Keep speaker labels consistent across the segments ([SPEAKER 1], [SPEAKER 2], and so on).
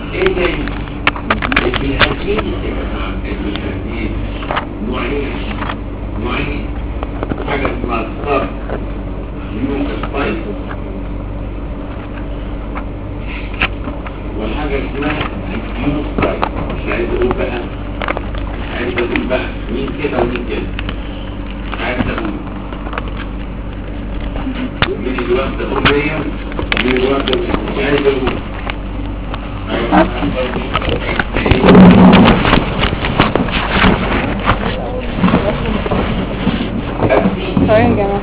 [SPEAKER 1] ايه تاني البيهاتين البيهاتين نوعين نوعين حاجة اسمها الصار نيوك سبايس والحاجة اسمها النيوك سبايس مش عايز اقول بقى مش عايز اقول بقى مين كده ومين كده مش عايز اقول مين الوقت اقول ليا ومين الوقت مش عايز اقول
[SPEAKER 2] ثواني يا جماعة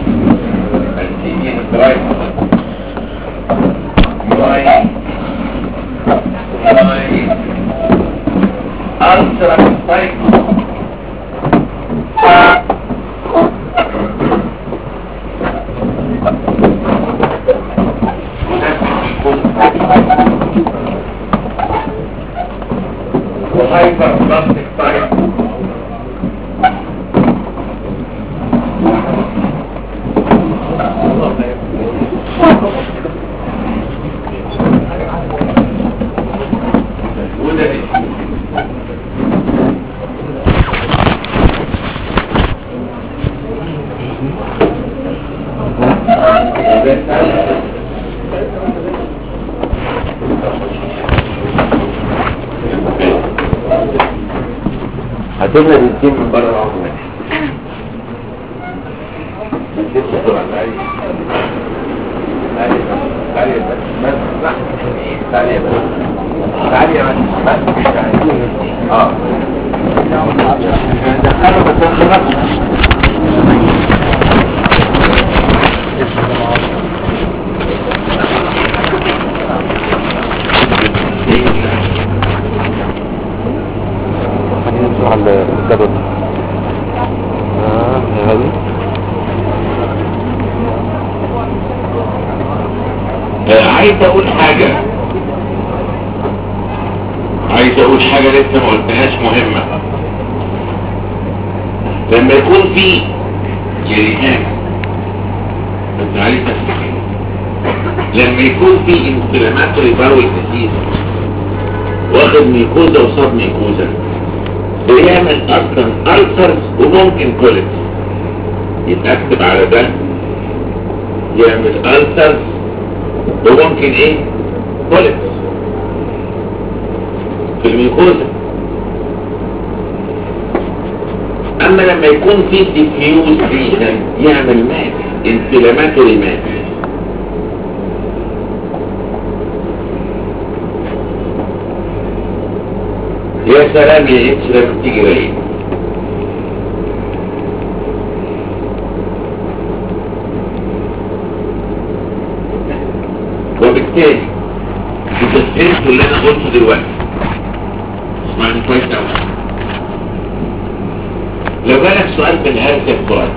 [SPEAKER 1] وهايبر بلاستيك تايب وده الاسم. هتبنى بنزين من بره العمر بنزين بسرعة تعالي تعالي تعالي يا بس بس تعالي يا بس تعالي يا بس بس تعالي اه دخلوا بس خلاص
[SPEAKER 3] خلينا نشوف على الجدول اه هي هذه
[SPEAKER 1] آه، عايز اقول حاجة عايز اقول حاجة لسه ما قلتهاش مهمة لما يكون في جريان بس عليه تفكير لما يكون في انفلاماتوري باول ديزيز واخد ميكوزا وصاب ميكوزا بيعمل اصلا ألسرز وممكن كوليتس يتأكد على ده يعمل ألسرز وممكن ايه كوليتس في الميكوزا اما لما يكون في ديفيوز ريجن يعمل مات انفلاماتوري مات يا سلام يا اتش لما بتيجي بعيد وبالتالي بتفهمت اللي انا قلته دلوقتي اسمعني كويس قوي لو جالك سؤال في الهرسة كويس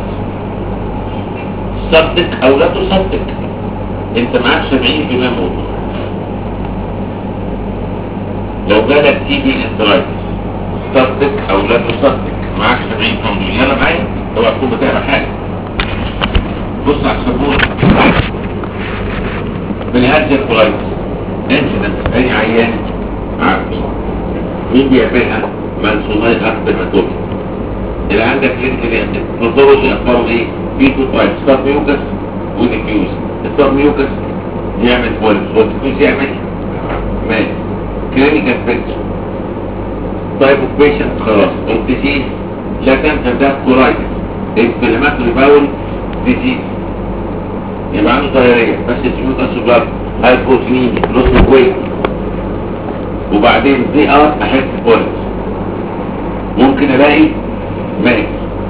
[SPEAKER 1] صدق او لا تصدق انت معاك 70% موضوع لو جالك تي بي انترايتس صدق او لا تصدق معاك 70 موضوع يلا معايا اوعى تكون بتقرا حاجه بص على السبوره بالهرجة كويس انسدنت اي عيان عارفين مين بيعملها منصومات اكتر ما تقول اللي عندك لينك باثولوجي اخباره ايه في تو تايب ستار ميوكس وديفيوز ستار ميوكس يعمل بولس والديفيوز يعمل مات كلينيكال بيكتشر تايب اوف بيشنت خلاص الديزيز لا تنسى ده كورايتس انفلاماتوري باول ديزيز يبقى عنده ضريرية بس السيوت السجار هايبوتنيميا لوس ويت وبعدين دي ار احس بولس ممكن الاقي مات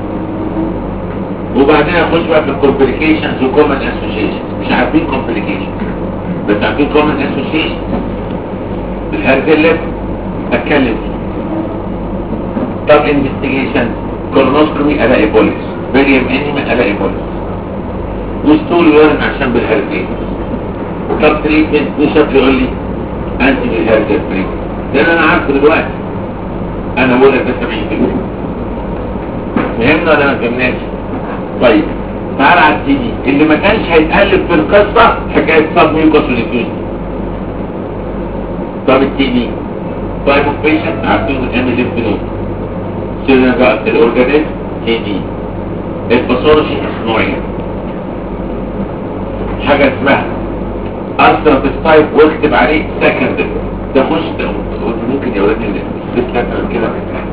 [SPEAKER 1] وبعدين اخش بقى في الكومبليكيشنز وكومن اسوشيشنز مش عارفين كومبليكيشنز بس عارفين كومن اسوشيشنز الهرجلة اتكلم فيه طب انفستيجيشن كولونوسكومي الاقي بوليس بيريم انيما الاقي بوليس وستول يورن عشان بالهرجين طب تريتمنت بيشوف يقول لي انتي بالهرجة تريتمنت ده انا عارفه دلوقتي انا بقول لك ده 70% فهمنا ولا ما فهمناش طيب تعال على السي دي اللي ما كانش هيتقلب في القصه حكايه صاب ميوكوس وليفيوز طب التي بي طيب اوف بيشنت عارفين من ام ليف نود سيرنا بقى الاورجانيزم تي بي الباثولوجي نوعين حاجه اسمها ألسراتيف تايب واكتب عليه سكندري ده خش ده ممكن يا ولاد الست لاترال كده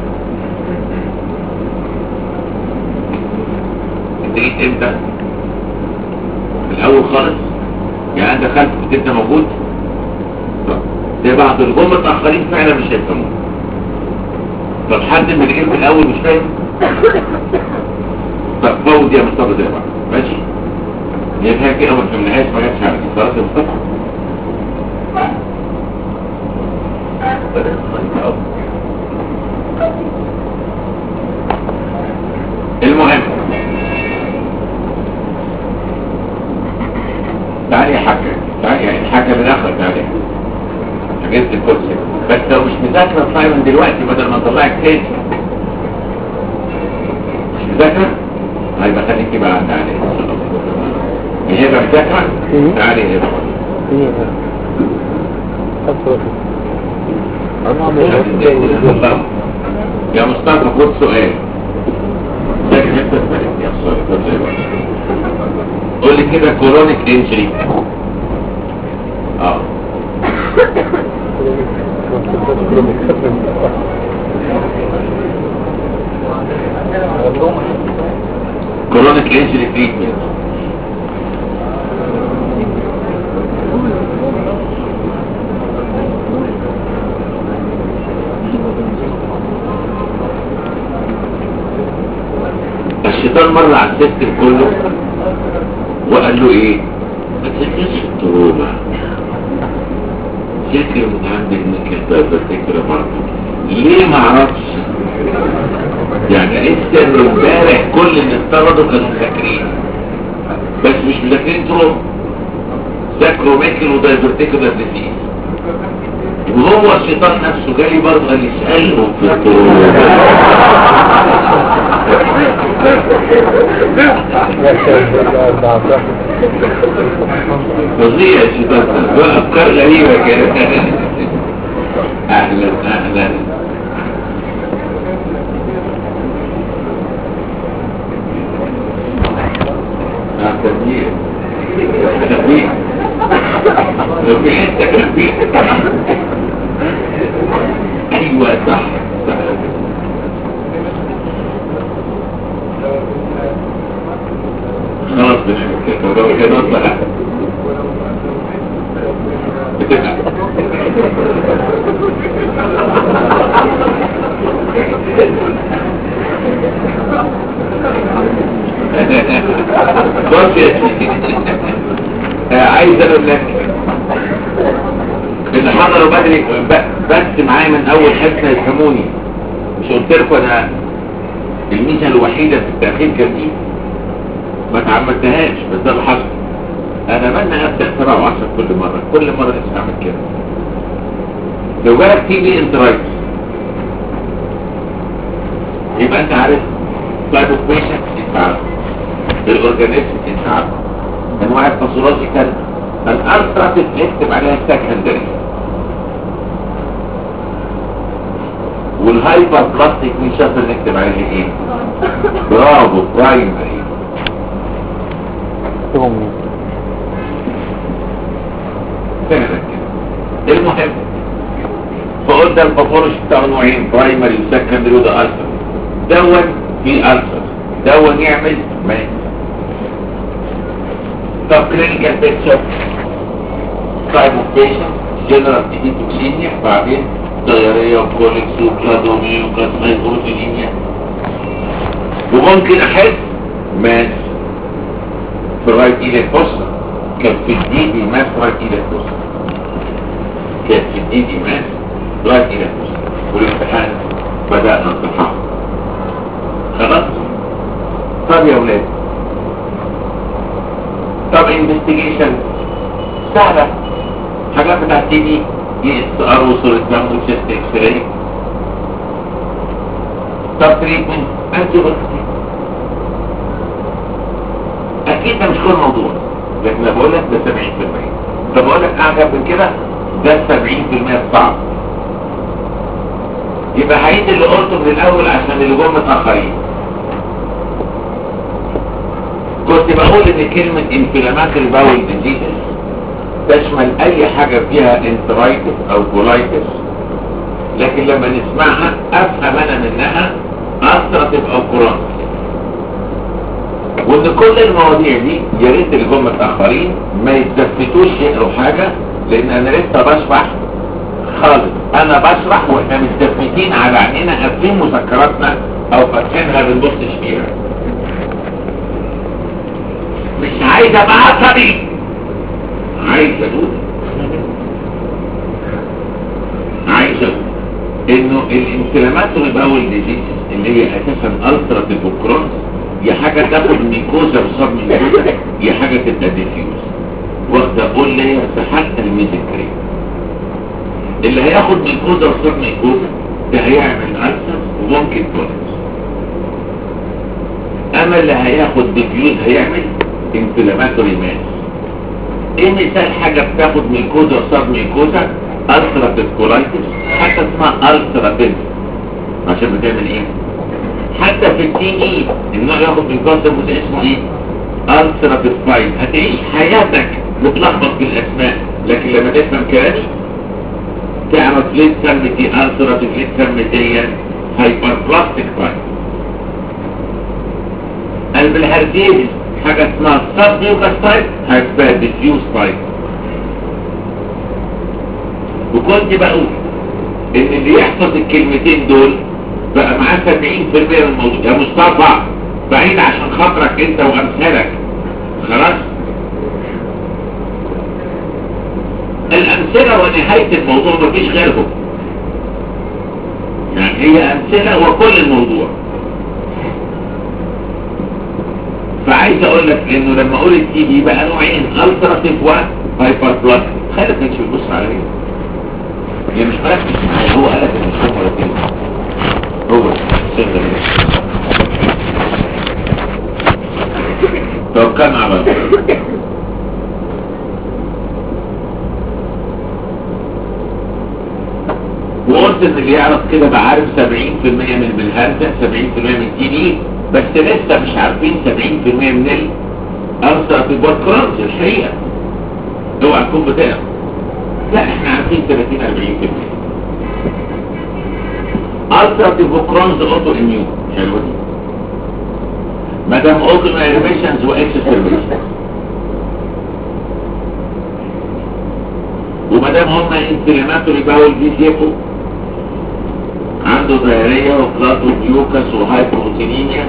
[SPEAKER 1] انت جيت امتى؟ في الاول خالص يعني انت دخلت كنت انت موجود طب ده بعض الجمل متاخرين فعلا مش هيفهموه طب حد من اللي جه في الاول مش فاهم طب فوض يا مصطفى زي بعض ماشي هي فيها كده ما فهمناهاش ما جاتش على دي خلاص يا مصطفى المهم تعالي يا حاجة تعالي يعني الحاجة من آخر تعالي حاجات الكرسي بس لو مش مذاكرة اطلعي من دلوقتي بدل ما اطلعك تاني مش مذاكرة هيبقى خليكي بقى تعالي هي بقى مذاكرة تعالي هي يا مصطفى خد سؤال لكن انت تسألك يا سؤال خد زي بعض قول لي كده كورونيك انجري اه كورونيك انجري تريتمنت الشيطان مر على السيستم كله وقال له ايه ما تذكرش التروما ذاكر من عندك انك انت بتذكر برضه ليه ما اعرفش يعني لسه من امبارح كل اللي افترضوا كانوا مذاكرين بس مش مذاكرين تروما ذاكروا ميكل ودايفرتيكولار ديزيز وهو الشيطان نفسه جالي برضه قال لي اسالهم في التروما فظيع الشيطان ده افكار غريبه كده اهلا اهلا آه، تبديل تبديل لو في حته تبديل ايوه صح صح خلاص مش مشكلة لو كده اطلع بتبقى بص يا سيدي آه، عايز اقول لك اللي حضروا بدري ب- بس معايا من اول حصه يفهموني مش قلت لكم انا الميزه الوحيده في التاخير كان دي ما تعمدتهاش بس ده اللي حصل انا منا ابدا 7 و10 كل مره كل مره لازم اعمل كده لو جالك تي بي انترايتس يبقى انت عارف تايب اوف بيشنت انت عارف الاورجانيزم انت عارف انواع الباثولوجيكال الالتراتيف اكتب عليها سكندري والهايبر بلاستيك مش شاطر نكتب عليها ايه برافو برايمري فعلا كده المهم فقلنا الباثولوجي بتاع نوعين برايمري وسكندري وده ألسر دون في ألسر دون يعمل مات طب كلينيكال بيكتشر تايب اوف بيشنت جنرال تيجي توكسينيا بعدين دايريا وكوليكس وكلادومي وكلاسمايكوروتينيا وممكن احس ماس في الرايت ايلك بص كان في الدي دي ماس رايت ايلك بص كان في الدي دي ماس رايت ايلك بص والامتحان بدأنا امتحان خلاص طب يا ولاد طب انفستيجيشن سهلة حاجات بتاعت تي دي دي اس ار وصورة دم وشست اكس راي طب تريتمنت انتي بايوتيك اكيد ده مش كل موضوع لكن انا بقول لك ده 70% طب اقول لك اعجب من كده ده السبعين في المية الصعب يبقى هعيد اللي قلته من الاول عشان اللي جم متاخرين كنت بقول ان كلمة انفلاماتري باول ديزيز تشمل اي حاجة فيها انترايتس او كولايتس لكن لما نسمعها افهم انا منها اثرتف او كورونس وان كل المواضيع دي يا ريت اللي جم متاخرين ما يتدفتوش يقروا حاجة لان انا لسه بشرح خالص انا بشرح واحنا متدفتين على عينينا قافلين مذكراتنا او فاتحينها بنبصش فيها مش عايز ابقى عصبي عايز اقول عايز اقول انه الانفلاماتوري باول ديزيز اللي هي اساسا التراتيف كرونز يا حاجه تاخد ميكوزا وصاب ميكوزا يا حاجه تبقى ديفيوز واخده اقول لي حتى الميزكري اللي هياخد ميكوزا وصاب ميكوزا ده هيعمل ألسر وممكن كوليس اما اللي هياخد ديفيوز هيعمل انفلاماتوري ماس ايه مثال حاجة بتاخد ميكوزا وصاب ميكوزا ألسراتيف كولايتس حتى اسمها ألسراتيف عشان بتعمل ايه حتى في التي اي النوع ياخد ميكوزا وده اسمه ايه ألسراتيف فايل هتعيش حياتك متلخبط في الاسماء لكن لما تفهم كلامي تعرف ليه تسمي دي ألسراتيف ليه تسمي دي هايبر بلاستيك فايل قلب الهرديز حاجة اسمها سب ميوكاس تايب هتبقى ديفيوز تايب وكنت بقول ان اللي يحفظ الكلمتين دول بقى معاه 70% من الموضوع يا مصطفى بعيد عشان خاطرك انت وامثالك خلاص الامثلة ونهاية الموضوع مفيش غيرهم يعني هي امثلة وكل الموضوع فعايز اقول لك انه لما اقول التي بي بقى نوعين التراتيف وهايبر بلاس خليك مش بتبص على ايه هي مش مركز معايا هو قالك ان مش هو مركز هو سيبنا توكلنا على الله وقلت ان اللي يعرف كده بقى عارف 70% من بالهرزة 70% من التي بي بس لسه مش عارفين 70% من الأرثر في بوركرانز الحقيقة اوعى تكون بتقرا لا احنا عارفين 30 40% أرثر بوكرانز اوتو اميون حلوة دي ما دام اوتو انيميشنز واكسسربيشن وما دام هم انفلاماتوري باول دي سيفو عنده ضيارية وبلاتوبيوكس وهايبروتينيميا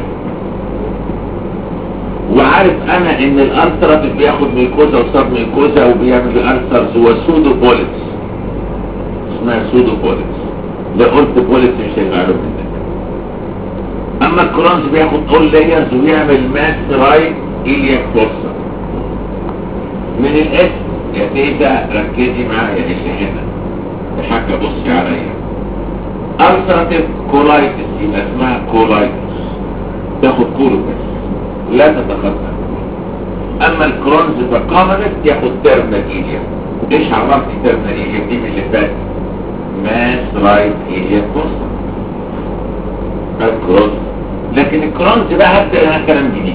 [SPEAKER 1] وعارف انا ان الالتراتيف بياخد ميكوزا وصاب ميكوزا وبيعمل الالترز هو سودو بوليتس اسمها سودو بوليتس لو قلت بوليتس مش هيزعلوا منك اما الكرونز بياخد اول لايرز ويعمل ماس رايت ايلياك فورسا من الاسم يا تيتا ركزي معايا اللي هنا يا حاجة بصي عليا ألسراتيف كولايتس يبقى اسمها كولايتس تاخد كولو بس لا تتخطى أما الكرونز فقامنت ياخد تيرمينال إيليا إيش عرفتي تيرمينال إيليا دي من اللي فات ماس رايت إيليا كوستا الكرونز لكن الكرونز بقى هبدأ أنا كلام جديد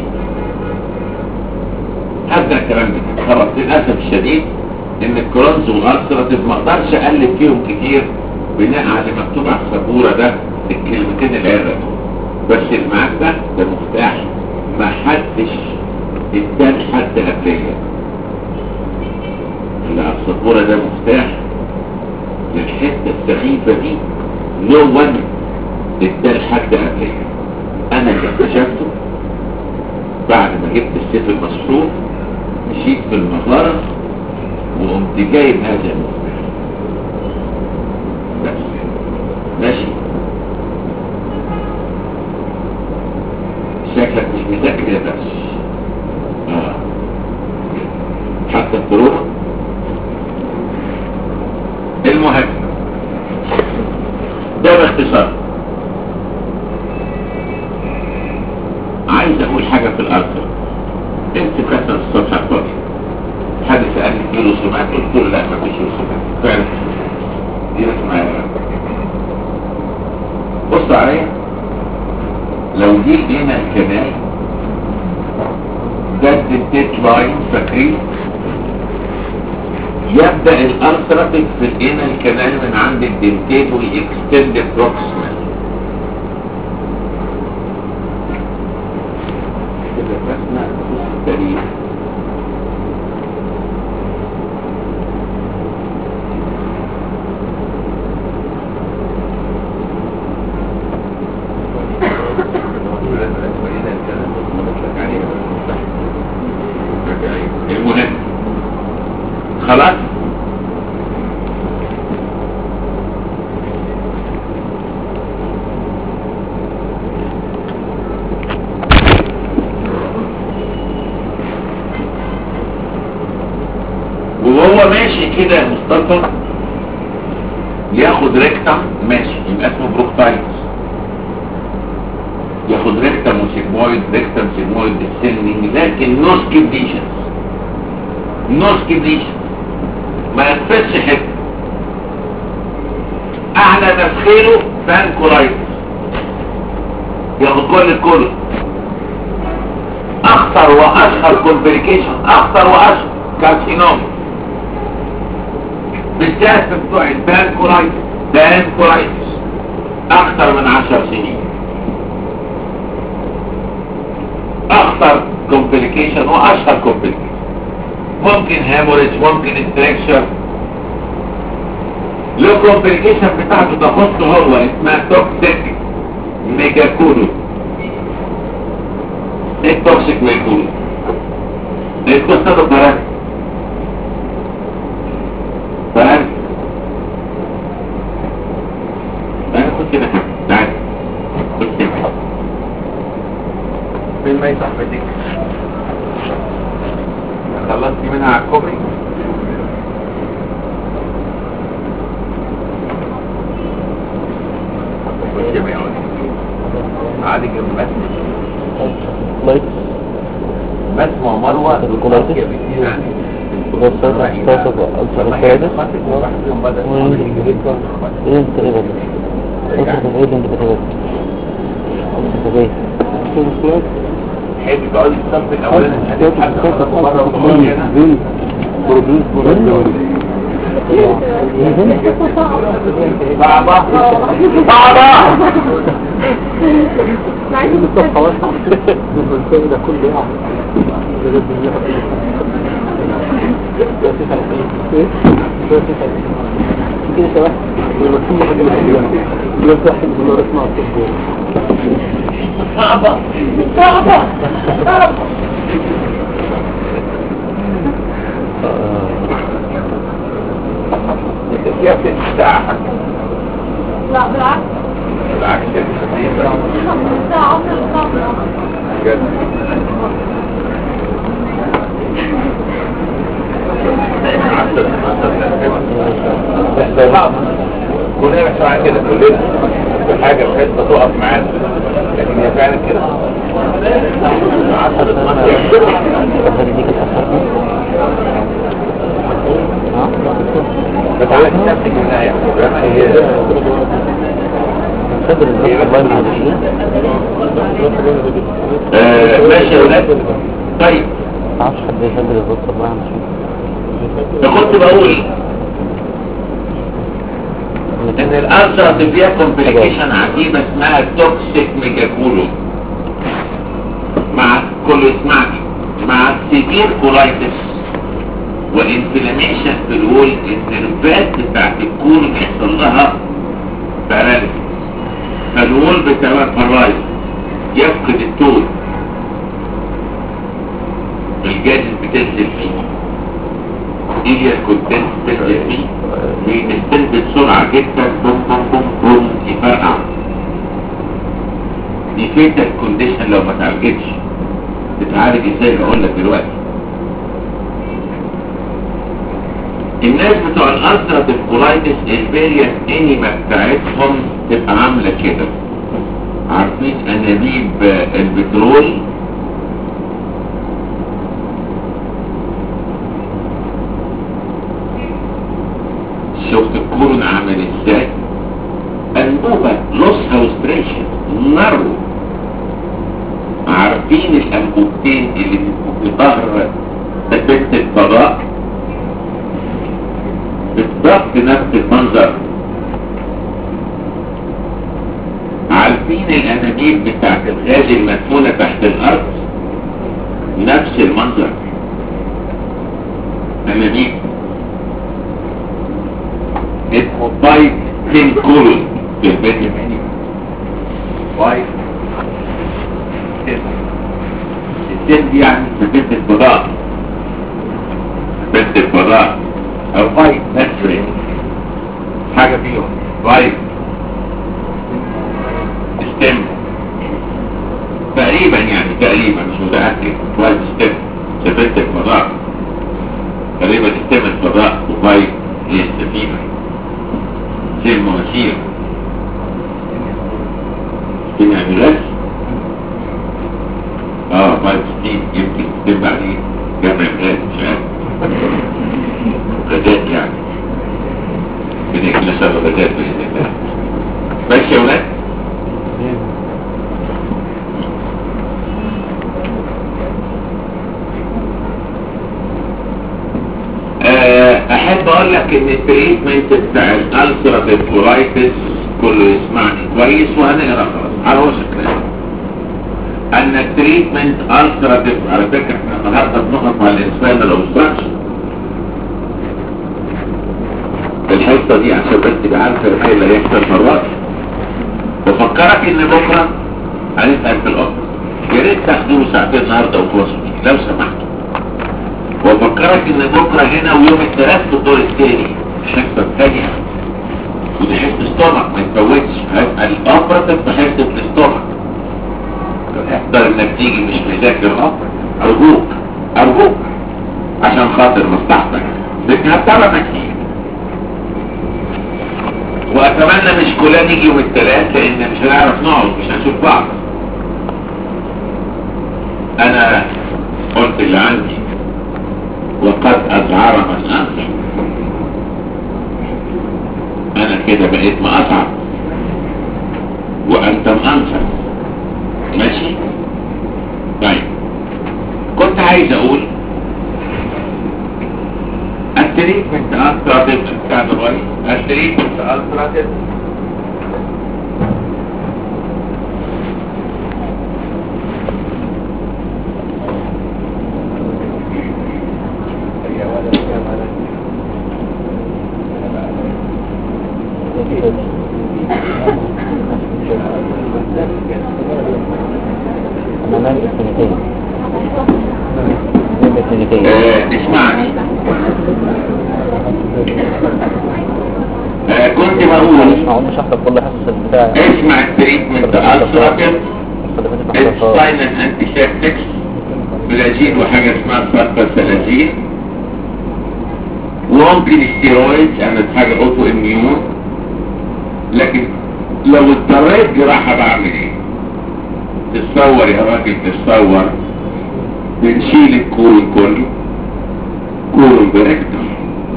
[SPEAKER 1] هبدأ كلام جديد خلاص للأسف الشديد إن الكرونز والألسراتيف ما أقدرش أقلب فيهم كتير بناء على اللي مكتوب على السبورة ده الكلمتين اللي هي بس اللي معاك ده ده مفتاح ما حدش ادان حد قبلية اللي على السبورة ده مفتاح للحتة السخيفة دي نو ون ادان حد قبلية انا اللي اكتشفته بعد ما جبت السيف المصروف مشيت في المغارة وقمت جايب هذا المفتاح بس ماشي شكلك مش مذاكر يا بس آه. حتى الظروف المهم ده باختصار عايز اقول حاجة في الارض انت كسر الصفحة الفاضية حد سألني في رسومات قلت له لا ما فيش رسومات فعلا دي اسمها بص عليا لو دي هنا الكنال ده الديت لاين فاكرين يبدأ الألتراتيف في الإنا الكنال من عند الدنتيت ويكستند بروكسيمال كده رسمة التاريخ المهم خلاص وهو ماشي كده يا مصطفى ياخد ريكتم ماشي يبقى اسمه بروكتايتس ياخد ريكتم وسيجمويد ريكتم سيجمويد ديسندنج لكن نو سكيبليشنز نو سكيبليشنز ما ينفذش حته اعلى تسخيره بانكولايتس ياخد كل الكل اخطر واشهر كومبليكيشن اخطر واشهر كارسينوم بالذات في بتوع البانكولايتس بانكولايتس اكثر من عشر سنين اخطر كومبليكيشن واشهر كومبليكيشن ممكن هاموريج ممكن استراكشر له كومبليكيشن بتاعته تخصه هو اسمها توكسيك ميجاكولو ايه توكسيك ميجاكولو ايه قصته فرق فرق انا خد كده تعال خد كده فين ما صاحبتك خلصتي منها على الكوبري خش يا بيعوني عادي جنب مسمى
[SPEAKER 3] لايك
[SPEAKER 1] مسمى ومروة
[SPEAKER 3] الكولايتس؟
[SPEAKER 1] كتير يعني
[SPEAKER 3] ده الصوت الصوت الألسر الثالث ايه انت ايه ده ألسر ايه ده انت بتغير ألسر ايه
[SPEAKER 1] حيث تقعد الصف الاولاني هتتحدث خلاص بره وخلاص هنا صعبة صعبة صعبة صعبة صعبة فيها ست ساعة
[SPEAKER 2] لا بالعكس
[SPEAKER 1] بالعكس يا خفيفة
[SPEAKER 2] خمس ساعة عمر الصبر
[SPEAKER 1] بجد عشر عشر صعب كلنا بنسمع كده كلنا في حاجة بحيث تقف معانا لكن هي فعلا كده 10 12
[SPEAKER 3] دي كانت أثر
[SPEAKER 1] بتعالج نفسك منها يعني هي
[SPEAKER 3] صدر الضغط الله مع الشيء
[SPEAKER 1] آه، ماشي يا ولاد طيب
[SPEAKER 3] معرفش حد يصدر الضغط الله مع الشيء
[SPEAKER 1] ده كنت بقول ان الالسر فيها كومبليكيشن عجيبه اسمها توكسيك ميجاكولو مع كل اسمعني مع السيفير كولايتس والانفلاميشن في الول النرفات بتاعت الكولون يحصل لها باراليس فالول بتاعها بارايز يفقد التون الجاز بتنزل فيه ايليا كونتنت تنزل فيه بينزل بسرعة جدا بوم بوم بوم بوم يفرقع دي فيتال كونديشن لو ما تعالجتش تتعالج ازاي اقول لك دلوقتي الناس بتوع الالتراتيف كولايتس الفيريس انيما بتاعتهم تبقى عامله كده عارفين انابيب البترول شفت الكولون عامل ازاي انبوبة لوس هاوستريشن نرو عارفين الانبوبتين اللي في ظهر بنت الفضاء بالضبط نفس المنظر عارفين الانابيب بتاعت الغاز المدفونة تحت الارض نفس المنظر انابيب اسمه بايب تين كولون في البيت بايب التين دي يعني في بنت الفضاء بنت الفضاء او بايب ماترين حاجة فيهم بايب ستيم تقريبا يعني تقريبا مش متأكد وايد ستيم سفينة الفضاء تقريبا ستيم الفضاء وبايب هي السفينة زي المواسير ستيم يعني غاز اه بايب ستيم يمكن ستيم بعدين جمع الغاز مش عارف غازات يعني بنكنسها بغازات بإذن الله ماشي يا ولاد احب اقول لك ان التريتمنت بتاع الالسراتيف كولايتس كله يسمعني كويس وهنقرا خلاص على وش الكلام ان التريتمنت السراتيف على فكره احنا النهارده بنقف على الانسان الاوستراكشن الحصه دي عشان بس تبقى عارفه ايه اللي هيحصل مرات وفكرك ان بكره هنسال في الامر يا ريت تاخدوا ساعتين النهارده وخلصوا لو سمحتوا وفكرك ان بكرة هنا ويوم الثلاث في الدور الثاني الحصة الثانية ودي حصة ستومك ما يتفوتش هيبقى الأوبراتيف في حصة الستومك احضر انك تيجي مش مذاكر الأمر أرجوك أرجوك عشان خاطر مصلحتك لكن هتعرف كتير وأتمنى مش كلنا نيجي يوم الثلاث لأن مش هنعرف نقعد مش هنشوف بعض أنا قلت اللي عندي وقد أذعر من أنفع أنا كده بقيت مقطع وأنت مأنفع ماشي طيب كنت عايز أقول التريتمنت ألتراتيف بتاع الرئيس التريتمنت ألتراتيف
[SPEAKER 3] أنا نام السنتين نام السنتين
[SPEAKER 1] آه، اسمعني آه، كنت بقول
[SPEAKER 3] أقعد مش هحضر كل حصة بتاع
[SPEAKER 1] اسمع التريتمنت ألتراتيف
[SPEAKER 3] الصدفات
[SPEAKER 1] السايلنت انتيسيبتكس بلاجين وحاجة اسمها سلفاسلازين وممكن ستيرويدز انا حاجة اوتو اميون لكن لو اضطريت جراحة بعمل ايه تتصور يا راجل تتصور بنشيل الكولون كله كولون بريكتوم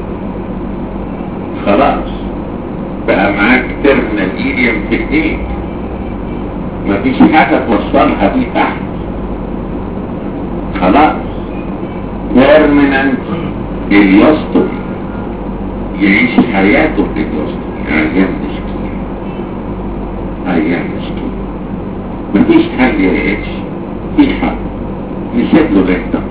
[SPEAKER 1] خلاص بقى معاك ترمينال ايديوم في ايديك مفيش حاجة توصلها دي تحت خلاص بيرمننت اليوستومي يعيش حياته في اليوستومي عيان مسكين عيان مسكين مفيش حل يا اتش في حل نسيب له الريكتم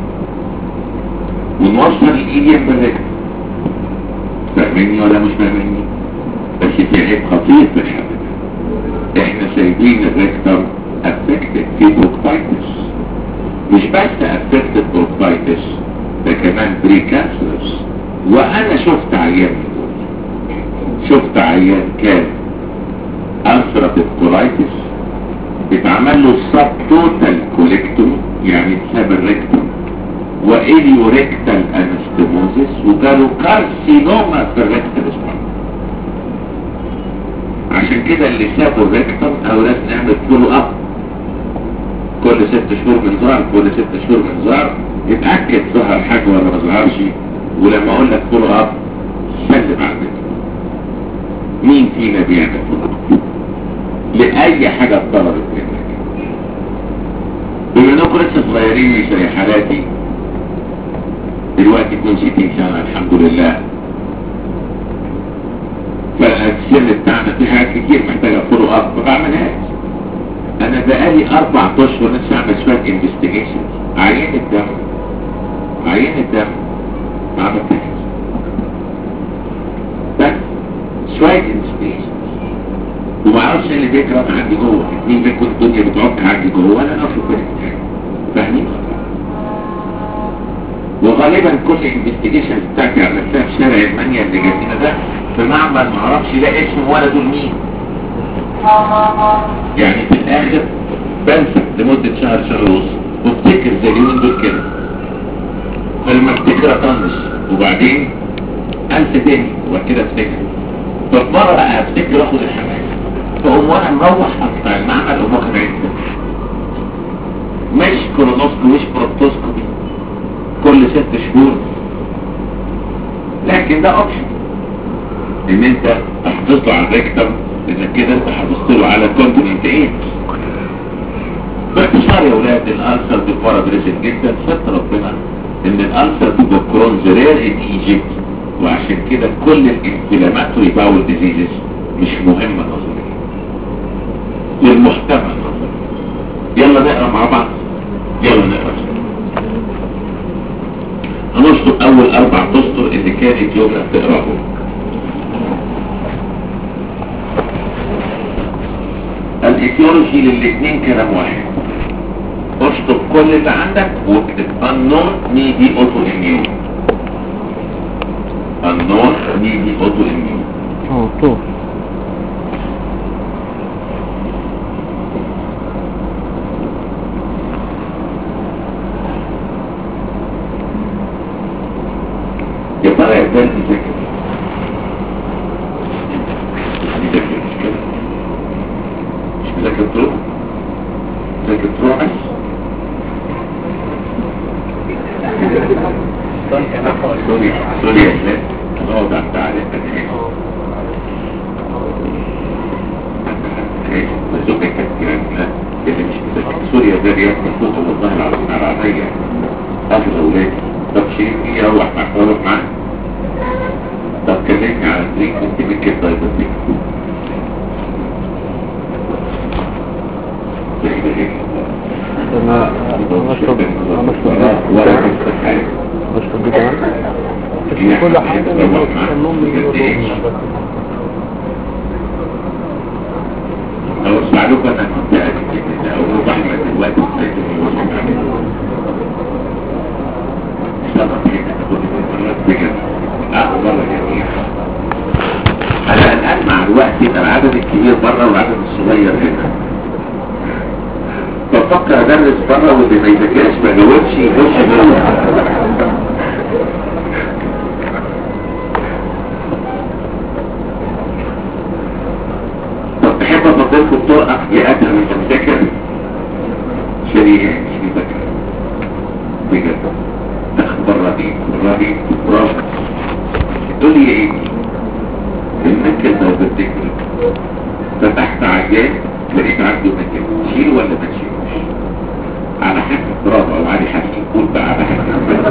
[SPEAKER 1] ونوصل الايديم بالريكتم فاهمني ولا مش فاهمني بس في عيب خطير في الحل ده احنا سايبين الريكتم افكتد في بروكتايتس مش بس افكتد بروكتايتس ده كمان بريكانسرس وانا شفت عيان من دول شفت عيان كان انثراتيف كولايتس اتعمل له سب توتال كوليكتوم يعني اتساب الريكتوم واليو ريكتال انستموزيس وجاله كارسينوما في الريكتال سباين عشان كده اللي سابوا الريكتوم او لازم نعمل فولو اب كل ست شهور من ظهر كل ست شهور من ظهر اتأكد ظهر حاجة ولا ما ظهرش ولما اقول لك فولو اب سلم على الريكتوم مين فينا بيعمل لأي حاجة اتطلبت منك بما انكم لسه صغيرين مش زي حالاتي دلوقتي 62 سنة الحمد لله فالسن بتاعنا في حاجات كتير محتاجة فولو اب ما بعملهاش انا بقالي اربع اشهر لسه اعمل شوية انفستيجيشن عيان الدم عيان الدم ما عملتهاش بس شوية انفستيجيشن وما اعرفش إيه اللي بيكره عندي جوه اتنين بيكون الدنيا بتعك عندي جوه وانا نفسي كنت فاهمين وغالبا كل الانفستيجيشن بتاعتي عملتها في شارع المانيا اللي جنبنا ده في معمل ما اعرفش لا اسم ولا دول مين يعني في الاخر بنسى لمدة شهر شهر ونص وافتكر زي اليومين دول كده فلما افتكر اطنش وبعدين انسى تاني وبعد كده افتكر ففي مرة بقى افتكر اخد الحماس فاقوم وانا مروح اقطع المعمل اقوم واخد عيد مش كولونوسكوبي مش بروتوسكوبي كل ست شهور لكن ده اوبشن ان انت تحافظ له على الريكتم اذا كده انت حافظت له على كونتيننت ايه باختصار يا ولاد الالسر دي بارابريزن جدا ستر ربنا ان الالسر دي كرونز رير ان ايجيبت وعشان كده كل الانفلاماتوري باول ديزيزز مش مهمه نظريا للمحتمل نظريا يلا نقرا مع بعض يلا نقرا هنشطب اول اربع اسطر اللي كانت يومنا بتقراهم الايتيولوجي للاثنين كلام واحد اشطب كل اللي عندك واكتب unknown needy autoimmune unknown needy autoimmune
[SPEAKER 3] اه طول
[SPEAKER 1] يا ترى يا بنت ذاكر ذاكر مش كده مش مذاكر طرق ذاكر طرق بس سوري سوري يا شباب هنقعد على التعليق مزوق التفكير اللي مش مذاكر سوري يا زاري يا مخطوط والله العظيم على عينيا حافظ اولادي طب شيرين دي روح معاك روح معاك طب كلمني على الدرينك انت بكير طيب الدرينك
[SPEAKER 3] انا انا اشرب انا اشرب
[SPEAKER 1] ولا تفتح حاجة
[SPEAKER 3] اشرب دي كمان
[SPEAKER 2] كل حاجة
[SPEAKER 1] روح معاك لو اسمع لكم انا كنت قاعد كده او روح احمد دلوقتي ازاي تقول سبب كده تاخد المرات بجد اه والله جميل انا الان مع الوقت يبقى العدد الكبير بره والعدد الصغير هنا بفكر ادرس بره واللي ما يذاكرش ما جاوبش يخش جوه طب تحب افضلكم الطرقه يا ادهم انت مذاكر شريعه مش مذاكر بجد اخبار رهيب رهيب برافو تقول لي ايه انك لو بتذكر فتحت عيان لقيت عنده مكان تشيله ولا ما تشيلوش على حسب برافو او علي حسب قول بقى على حسب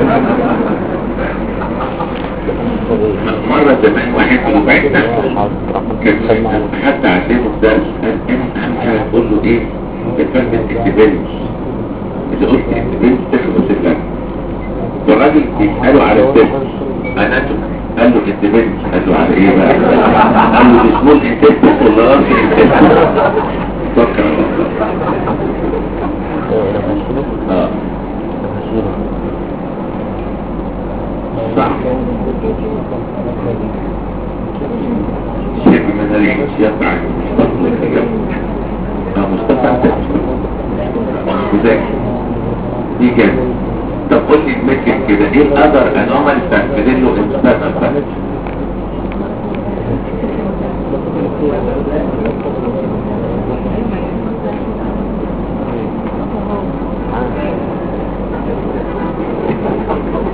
[SPEAKER 1] مرة زمان واحد من بعدنا كان حتى علمه الدرس قال انت اهم حاجة تقول له ايه بتفهم الاتباج اذا قلت الاتباج تخلص اللم فالراجل بيسأله على الدرس اناتوم قال له الاتباج قال له على ايه بقى قال له اسمه الانتستس ولا راسي الانتستس فكر الله اه صح شيء من الانسياب عن مصطفى اه مصطفى انت مذاكر دي كده طب قول لي المكن كده ايه القدر انومال تعمل له انسان بقى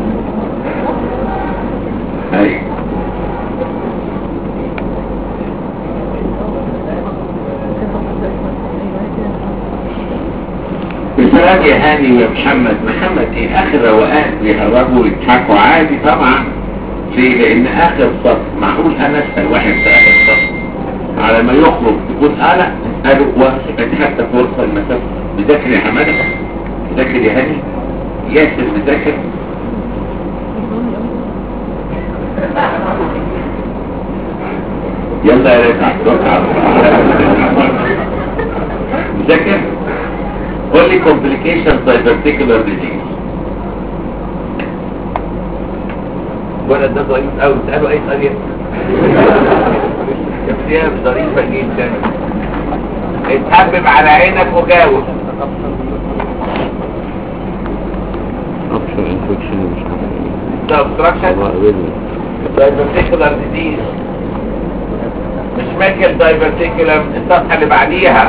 [SPEAKER 1] ايوه سلام يا هاني ويا محمد محمد ايه اخر روقان بيهربوا ويضحكوا عادي طبعا ليه لان اخر صف معقول انا اسال واحد في اخر صف على ما يخرج تكون انا اساله وادي حتى فرصه المسافه بذاكر يا حماده بذاكر يا هاني ياسر بذاكر يلا يا ريت توقع مذاكر قول لي complications by particular disease
[SPEAKER 4] الولد ده ضعيف قوي اساله اي سؤال شخصيه ظريفه جدا اتحبب على عينك وجاوب
[SPEAKER 3] اوبشن انفكشن مش عارف
[SPEAKER 4] ده obstruction
[SPEAKER 3] الله قابلني
[SPEAKER 4] diverticular disease مش ماكل diverticulum الصفحه اللي بعديها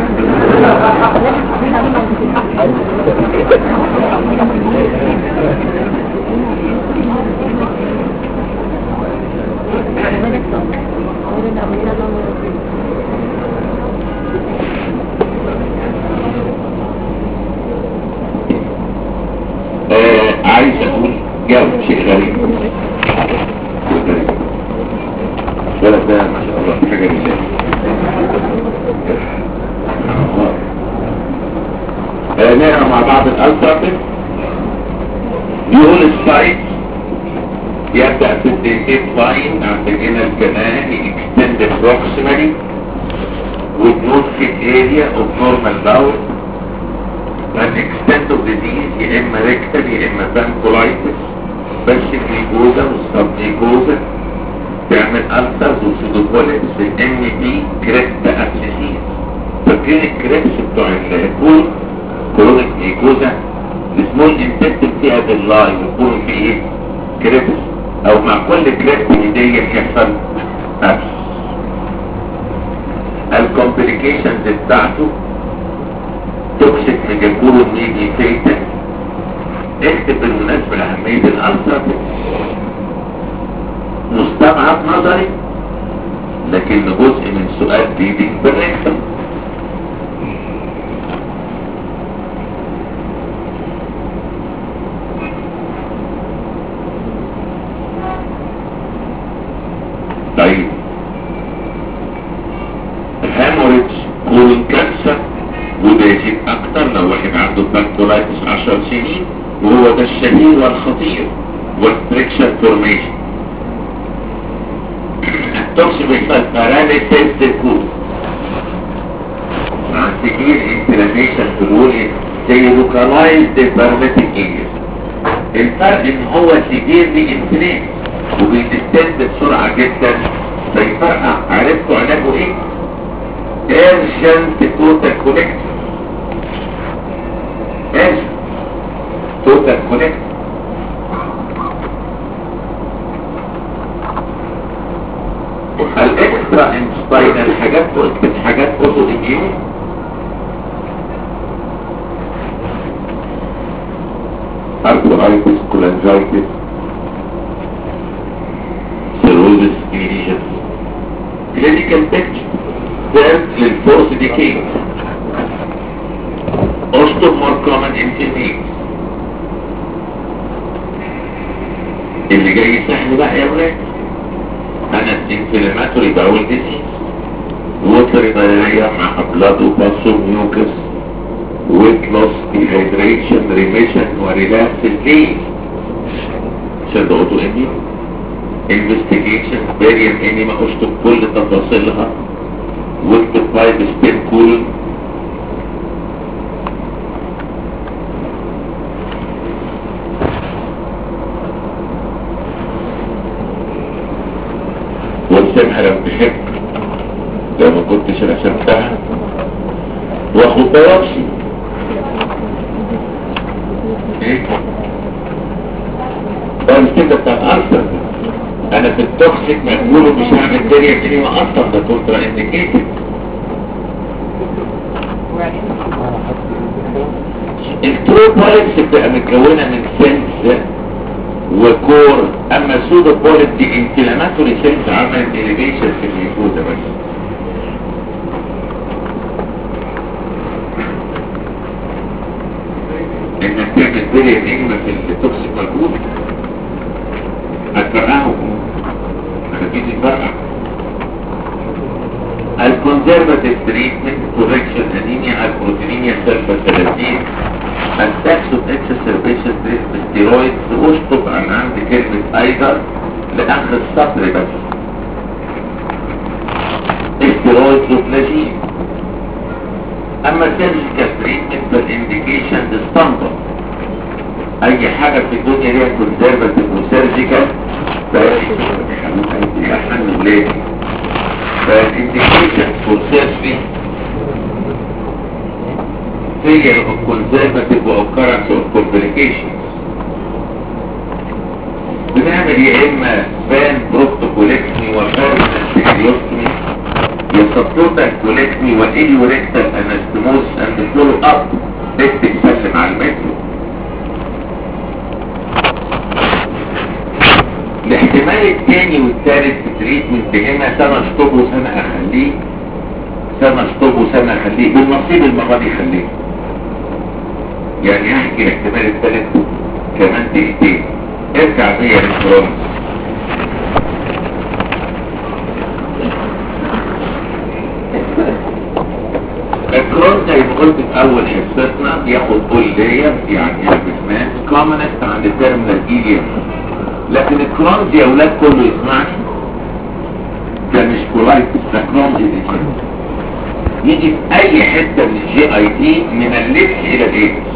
[SPEAKER 1] آه عايز اقول جاوب شيء غريب الولد ده ما شاء الله حاجه لله آه نقرا مع بعض الالتراتيف بيقول السايت يبدأ في الديتيت لاين عندنا الكنائي extended proximally with no fit area of normal bowel an extent of disease يا اما rectal يا اما pancolitis بس الجليكوزا والسبجليكوزا تعمل ألسرز وسيدوكوليتس ام بي كريست ابسيسيس فاكرين الكريبس بتوع الكول كرونيك جليكوزا السمول انتستين فيها باللاي ويكون في ايه كريبس او مع كل كريبس من دي يحصل ابس الكومبليكيشنز بتاعته توكسيك ميجاكولو ميدي فيتا اكتب بالمناسبة لأهمية الألسر مستبعد نظري لكن جزء من سؤال بيدي بالريكتم طيب الهاموريدج كولون كانسر وده يزيد اكتر لو واحد عنده بانكولايتس 10 سنين وهو ده الشهير والخطير والفريكشن فورميشن توكسيك باراليسيس تكون مع سكير انفلاميشن تقول زي لوكالايزد باراليتيك ايجز الفرق ان هو سيفيرلي انفلام وبيتستند بسرعة جدا فيفرقع عرفتوا علاجه ايه؟ urgent total connect urgent total connect الاكسترا انستاينال حاجات قلت حاجات اوتو اميون ارثرايتس كولانجايتس سيروزس انيشن كلينيكال بيكتشر ثيرد للفورس ديكي اوستومور كومن انتيميك اللي جاي سهل بقى يا ولاد انا انفلاماتوري باول ديزيز ووتر دايريا مع بلاد وباسو ميوكس ويت لوس ديهايدريشن ريميشن وريلابس ليه عشان ده اوتو اميون انفستيجيشن باريم انيما اشطب كل تفاصيلها واكتب بايب سبين كول وارسمها لو تحب لو ما كنتش رسمتها واخد بيوبسي ايه ده الكده بتاع الارثر انا في التوكسيك مقبوله مش هعمل دنيا كلمة اصلا ده كونترا انديكيتد الترو بوليتس بتبقى متكونة من سيلز وكور اما السودو بوليت دي انفلاماتوري سيلز عملت اليفيشن في الجلوكوزا بس تعمل بيريا نجمة في التوكسيك مجهود هتفرقعه هتبتدي تفرقع الكونزرفاتيف تريتمنت كوركشن انيميا البروتينيميا سلفا 30 التاكس اوف اكسسربيشن تريتمنت ستيرويد واشطب عن عند كلمة ايضا لاخر السطر بس ستيرويد وبلاجين اما سيرجيكال تريتمنت فالانديكيشن ستاندرد اي حاجة في الدنيا ليها كونزرفاتيف وسيرجيكال فاحنا ليه فالانديكيشن فور سيرجري failure of conservative occurrence of complications بنعمل يا اما فان بروستوكوليكتمي وفيرمنت هيليوستمي يا سبورتال كوليكتمي واليوريكتال انستموس اند فولو اب تكتب سلم على المترو الاحتمال الثاني والثالث في التريتمنت هنا سنة اشطب وسنة اخليه سنة اشطب وسنة اخليه بالنصيب المرة دي خليه يعني هحكي الاحتمال الثالث كمان دقيقتين ارجع بيا للكرونز الكرونز زي ما قلت في اول حصتنا بياخد كل لير يعني البسمان كومنست عند التيرمينال ايليوم لكن الكرونز يا اولاد كله يسمعني ده مش كولايتس ده كرونز دي يجي في اي حته من الجي اي تي من اللبس الى الايدز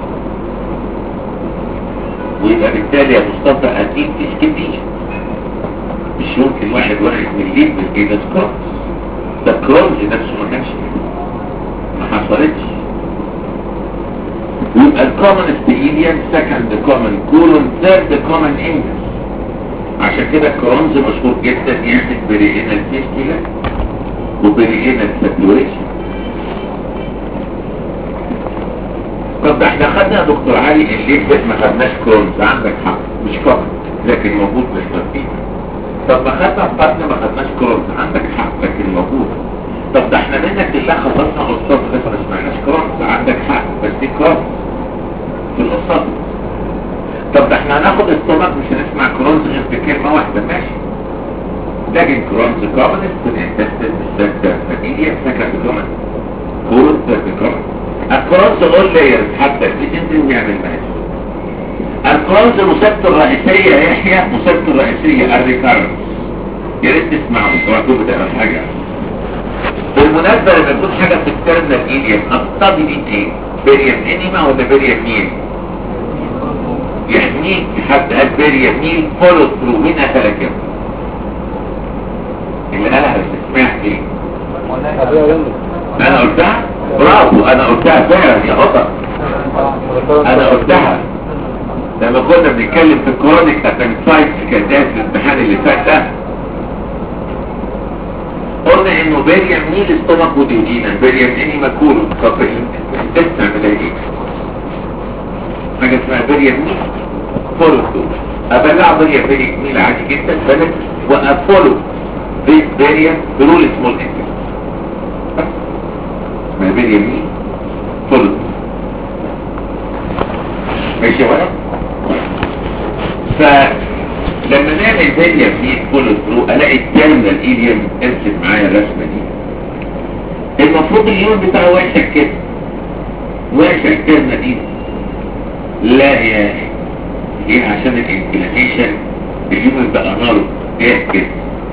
[SPEAKER 1] ويبقى بالتالي يا مصطفى اكيد تسكتيش مش ممكن واحد واخد من الليد من ايدز كرونز ده كرونز نفسه ما كانش ما حصلتش يبقى الكومن ستيليان سكند كومن كولون ثيرد كومن انجلس عشان كده الكرونز مشهور جدا يعمل بريئنا فيستيلا وبريئنا ساتوريشن طب ده احنا خدنا يا دكتور علي الليل بس ما خدناش كرونز عندك حق مش كومن لكن موجود مش ترتيب طب ما خدنا بطن ما خدناش كرونز عندك حق لكن موجود طب ده احنا منك لله خلصنا قصات بس ما سمعناش كرونز عندك حق بس دي كرونز في القصات طب ده احنا هناخد الصمت مش هنسمع كرونز غير بكلمة واحدة ماشي لكن كرونز كومنست الانتستين السكتة فاكيديا سكرة كومن كرونز كومن الكرونز غول ليرز حتى الفيجنتي ويعمل ماشي الكرونز مسبته الرئيسية يا يحيى مسبته الرئيسية الريكارنس يا ريت تسمعوا سواء كنت بتعمل حاجة بالمناسبة لما يكون حاجة في الترمينال ايليوم الطبي دي ايه؟ بيريم انيما ولا بيريم ميل؟ يحميك حد قال بيريم ميل فولو ثرو هنا تلكم اللي قالها استسماع ايه؟ انا قلتها؟ برافو انا قلتها فعلا يا قطر انا قلتها لما كنا بنتكلم في الكرونيك اتنسايتس كانت الامتحان اللي فات ده قلنا انه بيريم ميل استمك وديودينا بيريم اني مكولو طب تسمع ملايين حاجة اسمها بيريم ميل فولو ثرو ابلع بيريم بيريم ميل عادي جدا بلد وافولو بيت بيريم برول سمول انتر اسمها بيريم ميل فولو ثرو ماشي يا ولد فلما نعمل فيديو في فولو ثرو الاقي التيرمينال ايليوم ارسم معايا الرسمه دي المفروض اليوم بتاعه واسع كده واسع التيرمينال ايليوم لا يا اخي ايه عشان الانفلاميشن اليوم بقى ناره ده كده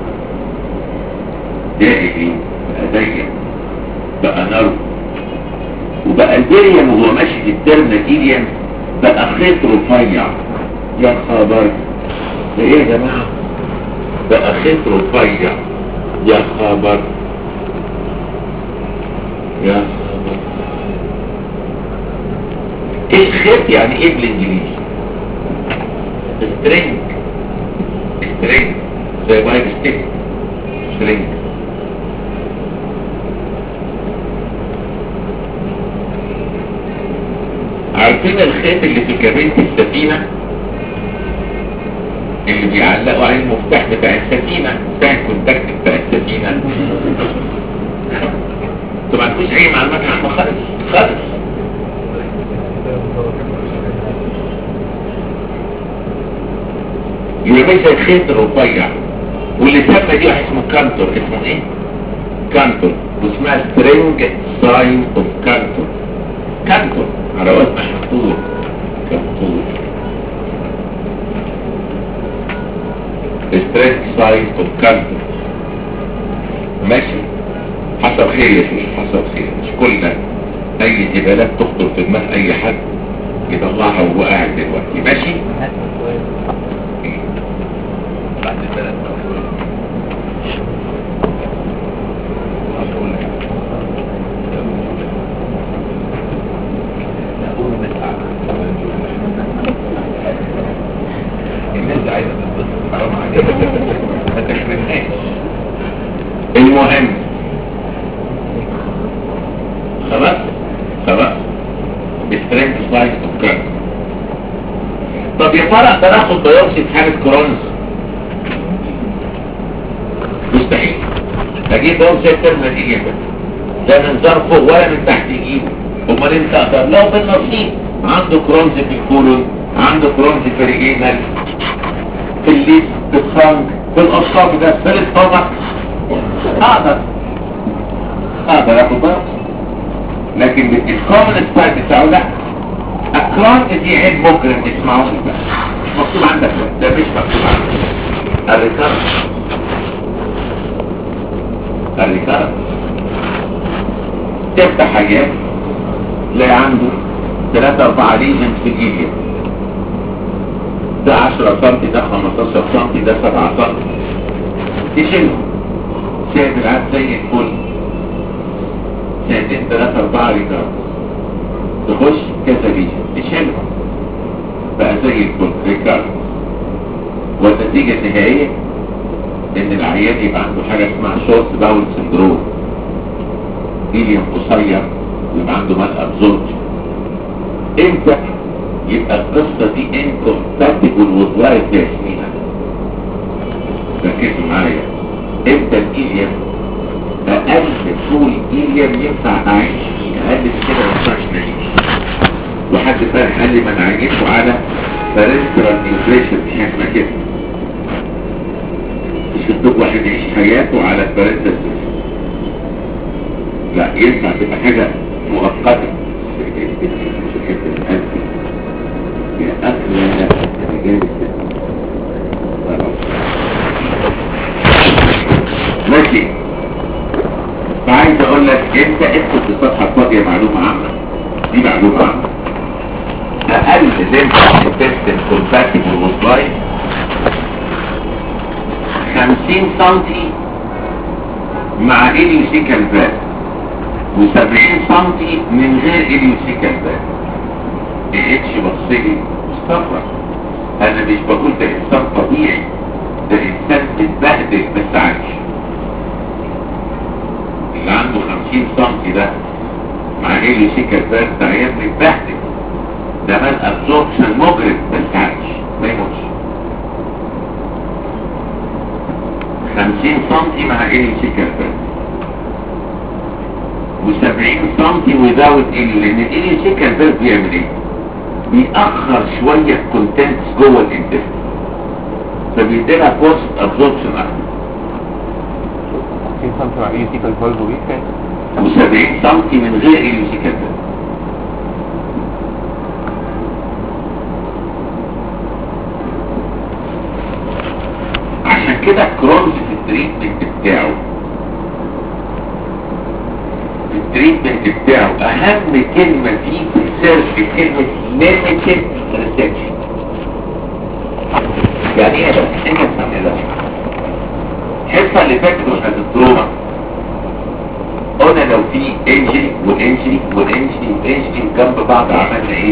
[SPEAKER 1] ده اليوم بقى ضيق بقى ناره وبقى البريم وهو ماشي في التيرمينال ايليوم بقى خيط رفيع يا خبر ده ايه يا جماعة بقى خيط رفيع يا خبر يا خبر ايه الخيط يعني ايه بالانجليزي سترينج سترينج زي بايب ستيك سترينج عارفين الخيط اللي في كابينة السفينة اللي بيعلقوا عليه المفتاح بتاع السفينة بتاع الكونتاكت بتاع السفينة انتوا ما عندكوش اي معلومات عنه خالص خالص يبقى ماشي الخيط الرفيع واللي سمى دي واحد اسمه كانتور اسمه ايه؟ كانتور واسمها سترينج ساين اوف كانتور كانتور على وزن حطور كانتور سترينج ساين اوف كانتور ماشي حصل خير يا شيخ حصل خير مش كل اي زبالات تخطر في دماغ اي حد يطلعها وهو قاعد دلوقتي ماشي
[SPEAKER 4] بعد البلد الناس عايزة تتبسط حرام عليك ما تحرمهاش
[SPEAKER 1] المهم خلاص خلاص بسترينج سلايس اوف كارت طب يا ترى اقدر اخد بيوبسي في حاله كرونز مستحيل اجيب بيوبسي ترمى الاجابه لا من ظرفه ولا من تحت يجيبه امال انت اقدر لو بالنصيب عنده كرونز في الكولون عنده كرونز في الريجينال في الليس في الخنج في الاصاب ده في الاستومك اقدر اقدر اخد بيوبسي لكن الكومن ستايل بتاعه لا اكران دي عيب مجرم اسمعوني بقى مش مكتوب عندك لا ده مش مكتوب عندك الريكارد الريكارد تفتح حاجات تلاقي عنده 3 4 ليجن في الجيليا ده 10 سم ده 15 سم ده 7 سم تشيلهم سايب العاد زي الفل ساعتين ثلاثة أربعة ريكارد تخش كذا ليجن تشيلهم بقى زي الفل ريكارد والنتيجة النهائية ان العيان يبقى عنده حاجة اسمها شورت باول سندروم إليوم قصير ويبقى عنده مال ابزوربشن امتى يبقى القصة دي انكومباتبل with life تسميها ركزوا معايا امتى الإليوم اقل طول إليوم ينفع اعيش فيه اقل من كده ما ينفعش نعيش وحد فارح قال لي ما نعيشه على بارنترال نيوتريشن مش احنا كده مش الدكتور واحد يعيش حياته على البارنترال لا ينفع تبقى حاجة مؤقتة يا أكلة رجال ماشي فعايز اقول لك انت اكتب في الصفحة الفاضية معلومة عامة دي معلومة عامة اقل ليمفا انتستين كومباتيبل وسلايد 50 سنتي مع اليوسيكال فات و70 سنتي من غير اليوسيكال فات اتش بصلي مستغرب انا مش بقول ده انسان طبيعي ده انسان متبهدل بس عايش اللي عنده 50 سنتي ده مع اليوسيكال فات ده عيان متبهدل ده مال ابزوربشن مجرم بس عايش ما يموتش 50 سنتي مع اليوسيكال فات و70 سنتي without ال لان الاليوسيكال فات بيعمل ايه؟ بيأخر شوية الكونتنتس جوه الانتست فبيديلها بوست ابزوربشن اكتر
[SPEAKER 2] في سنتي مع ايه سيكال فالف وايه كان
[SPEAKER 1] و70 سنتي من غير اليوسيكال فات عشان كده كرونز في التريتمنت بتاعه في التريتمنت بتاعه اهم كلمة فيه في السيرش كلمة limited research يعني ايه ده؟ انت تفهم ايه ده؟ الحصة اللي فاتت واحنا في التروما قلنا لو في انجري وانجري وانجري وانجري جنب بعض عملنا ايه؟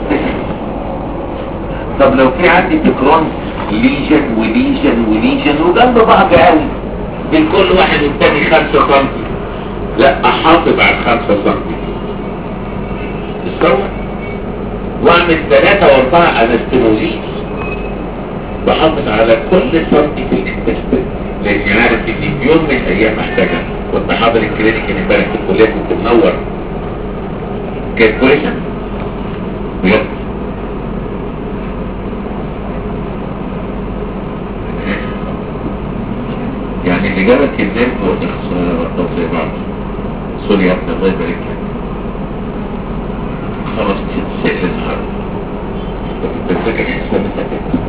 [SPEAKER 1] طب لو في عندي تكرون ليجن وليجن وليجن وجنب بعض قوي بين كل واحد والتاني خمسة سنتي لا احافظ على الخمسة سنتي تصور واعمل ثلاثة واربعة انستموزيس بحافظ على كل سنتي في الانتستين لاني عارف ان في يوم من الايام محتاجها كنت حاضر الكلينيك امبارح في الكلية كنت منور كانت كويسة بجد إجابة كذلك والإخصار زي بعض سوري يا ابني الله يبارك لك خلاص تسأل النهاردة بتذكر حساب التكات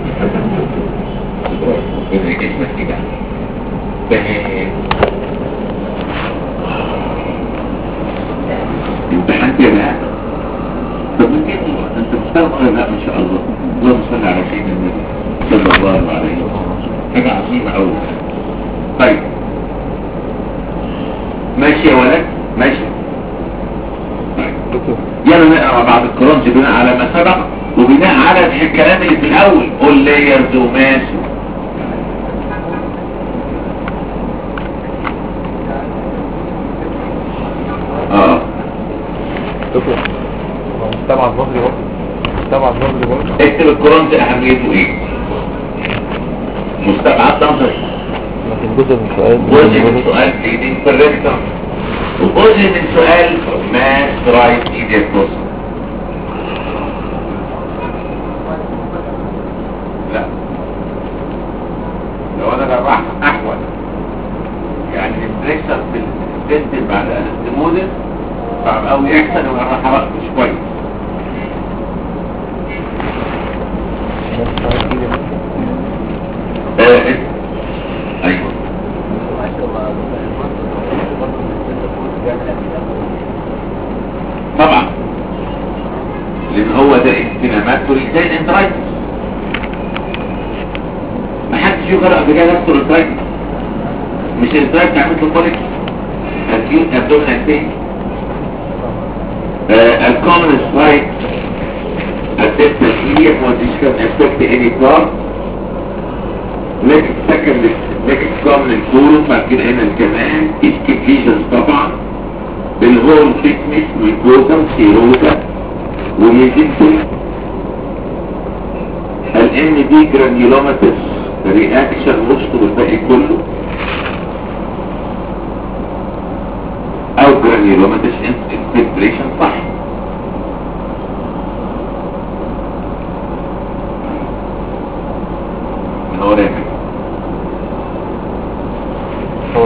[SPEAKER 1] ربنا يجزمك كده فاهم امتحنت يا لا طب ما كده انت مستوى لا ما شاء الله اللهم صل على سيدنا النبي صلى الله عليه وسلم حاجة عظيمة أوي طيب ماشي يا ولد ماشي طيب يلا نقرا مع بعض الكرونز بناء على ما سبق وبناء على الكلام اللي في الاول قول لايرز وماس اه
[SPEAKER 2] دكتور هو مستبعد نظري برضه مستبعد نظري برضه
[SPEAKER 1] اكتب الكرونز اهميته ايه مستبعد نظري
[SPEAKER 3] لكن جزء من سؤال
[SPEAKER 1] جزء من سؤال ليدنج بالريكتر وجزء من سؤال ماس رايت ايديا كروس لا لو انا راح احول يعني البريكتر في السنتل بعد الاستمودل صعب قوي يحصل وانا راح أوقف مش كويس آه، ايوه طبعا لان هو ده انتناماتوري زي الانترايتس ما حدش يقرا قبل كده نفسه الانترايتس مش الانترايتس عملت له كوليك اكيد ابدومينال بين الكومن سلايد affect the immediate position affect any part next second next common الكورم بعد كده هنا الكمان اسكيفيشنز طبعا بالهول فيتنس ميكوزا سيروزا وميزيكتوم الام دي جرانيولوماتس رياكشن وسط والباقي كله او جرانيولوماتس انفلتريشن صح من هو رامي
[SPEAKER 3] هو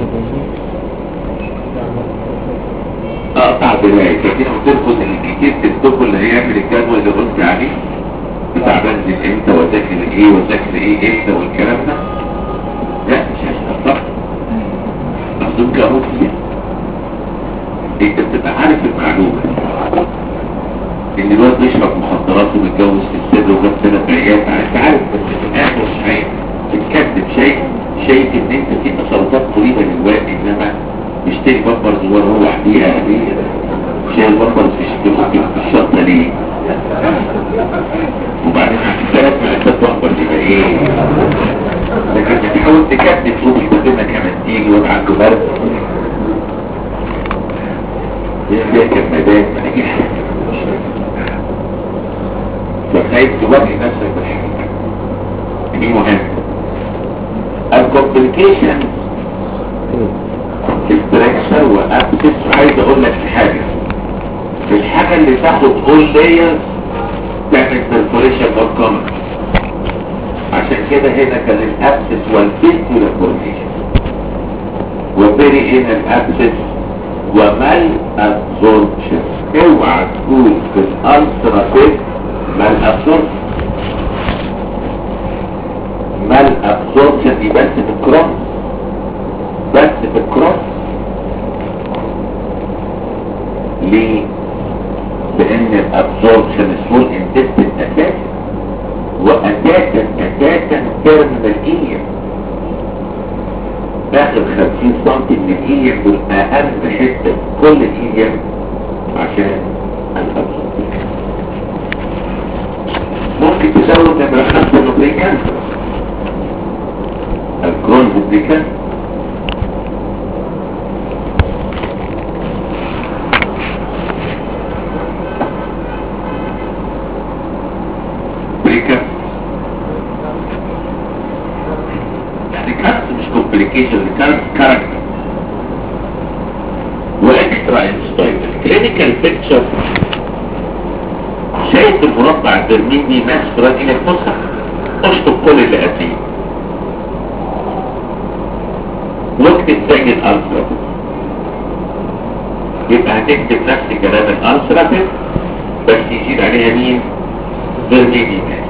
[SPEAKER 1] اقطع دراعي كتير وترفض ان كتير تكتبوا اللي هيعمل الجدول اللي قلت عليه بتاع بنزل امتى واذاكر ايه واذاكر ايه امتى والكلام ده لا مش هشتغل صح اصل جاوب فيها انت بتبقى عارف المعلومه ان الواد بيشرب مخدرات ومتجوز في السر وجاب ثلاث عيال انت عارف بس في الاخر مش عارف بتكذب شايف شايف ان انت في تصرفات مريبه للواد انما بيشتري بامبرز وهو وحديها ليه شايل بامبرز في الشنطه في الشنطه ليه وبعدين ثلاث مقاسات بامبرز يبقى ايه لكن بتحاول تكذب تقول بيستخدمها كمان تيجي واد عنده برد يبقى كمادات ما نجحش فخايف تواجه نفسك بالحقيقة دي مهمة الكومبليكيشن استراكشر وابسس عايز اقول لك في حاجة في الحاجة اللي تاخد اول لايرز تعمل perforation or common عشان كده هنا كان الابسس والفيستولا كومبليكيشن وبري هنا الابسس ومال ابزوربشن اوعى تكون في الالتراتيف مال ابزوربشن مال ابزوربشن دي بس في الكروس بس في الكروس ليه؟ لان الابزوربشن سمول انتستين اساسا واساسا اساسا تيرمينال اير داخل 50 سم من الاير دول اهم حته في كل الاير عشان الابزوربشن ممكن تزود نمرة خمسة نوبريكان الكرون نوبريكان بريكا يعني كانت مش كومبليكيشن دي كانت كاركتر واكسترا انستايل كلينيكال بيكتشر شايف المربع البرميل دي ماس فرادي لك نصح اشطب كل اللي قديه واكتب تاني الالسراتيف يبقى هتكتب نفس كلام الالسراتيف بس يزيد عليها مين؟ فيرميدي ماس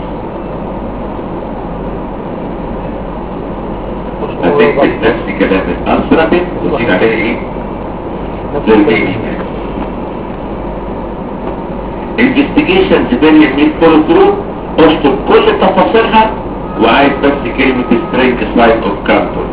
[SPEAKER 1] هتكتب نفس كلام الالسراتيف وتزيد عليها ايه؟ فيرميدي ماس investigations very need follow through اشطب كل تفاصيلها وعايز بس كلمة string slide of cardboard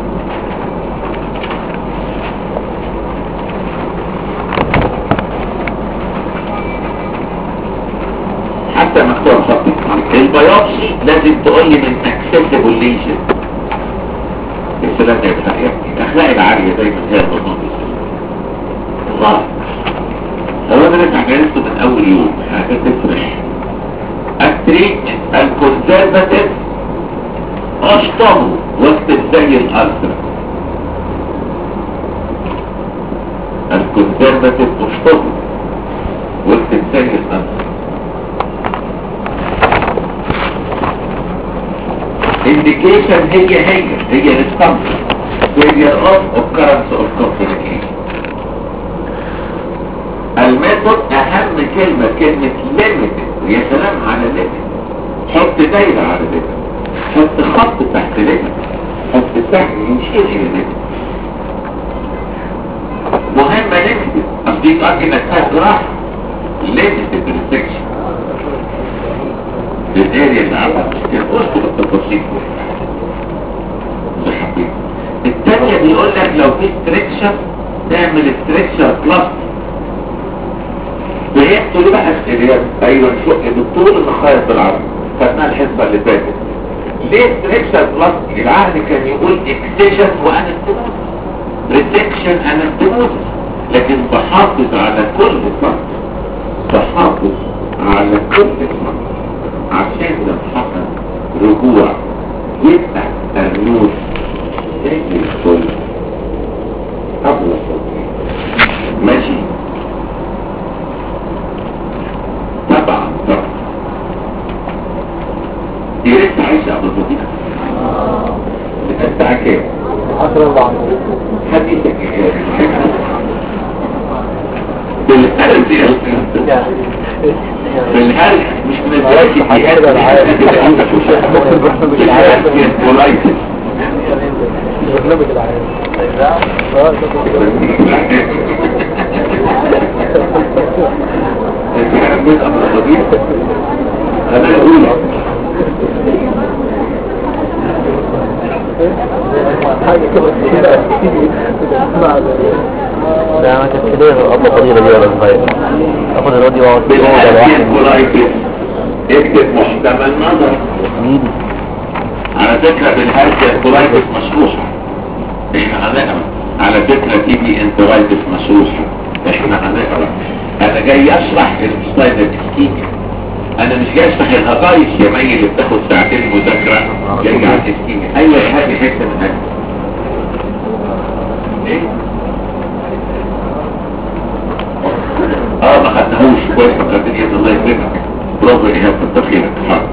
[SPEAKER 1] حتى مكتوب خط البيوبسي لازم تقول لي من accessible lesion السلام يا ابني يا ابني الاخلاق العالية دايما هي الضمان الله لو انا لسه عجلته من اول يوم حاجة تفرح التريتمنت الكونسرفاتيف اشطبه واكتب زي الالترا الكونسرفاتيف اشطبه واكتب زي الالترا indication هي هي هي الاسطمبة failure of occurrence of complication الميثود اهم كلمة كلمة limited ويا سلام على limited حط دايرة على limited حط خط تحت limited حط سهم يشير الى limited مهمة limited اصل دي تأكد انك فيها جراحة limited restriction للاريا اللي عملت مشكلة اذكر التفاصيل اللي حبيت التانية بيقول لك لو في ستريكشر تعمل ستريكشر بلاستيك فهمتوا ليه بقى السريان ايوه شو بالطول المخايط بالعرض خدناها الحسبة اللي فاتت ليه ستريكشر بلاستيك العهد كان يقول اكسيشن وانستموس ريتكشن انستموس لكن بحافظ على كل فرق بحافظ على كل فرق عشان لو حصل رجوع يبقى النور زي الفل أبلغ ماشي طبعا طبعا دي لسه عايشة أبو البطيئة الساعة كام؟
[SPEAKER 3] عشرة أربعة
[SPEAKER 1] حديثك بالقلب يا أستاذ بالهرج مش من الزواج
[SPEAKER 3] حاجة العالم.
[SPEAKER 1] والأيتس
[SPEAKER 3] برنامج العالم
[SPEAKER 1] أنا أقول
[SPEAKER 3] حاجة كده لا ما كانت كده أبو فضيلة دي ولا صغير أبو فضيلة دي وقت
[SPEAKER 1] بالهرج والأيتس اكتب محتمل نظر على فكرة بالهرج والأيتس مشروحة احنا هنقرا على فكرة تي بي انترايتس مشروحة احنا هنقرا انا جاي اشرح الستايل الاسكيميا انا مش جاي اشرح الهجايش يا مي اللي بتاخد ساعتين مذاكرة جاي على الاسكيميا ايوه يا هذه حتة من هذه ايه اه ما خدناهوش كويس فكرتني يا الله يكرمك برافو يا ايهاب كتر خيرك حاضر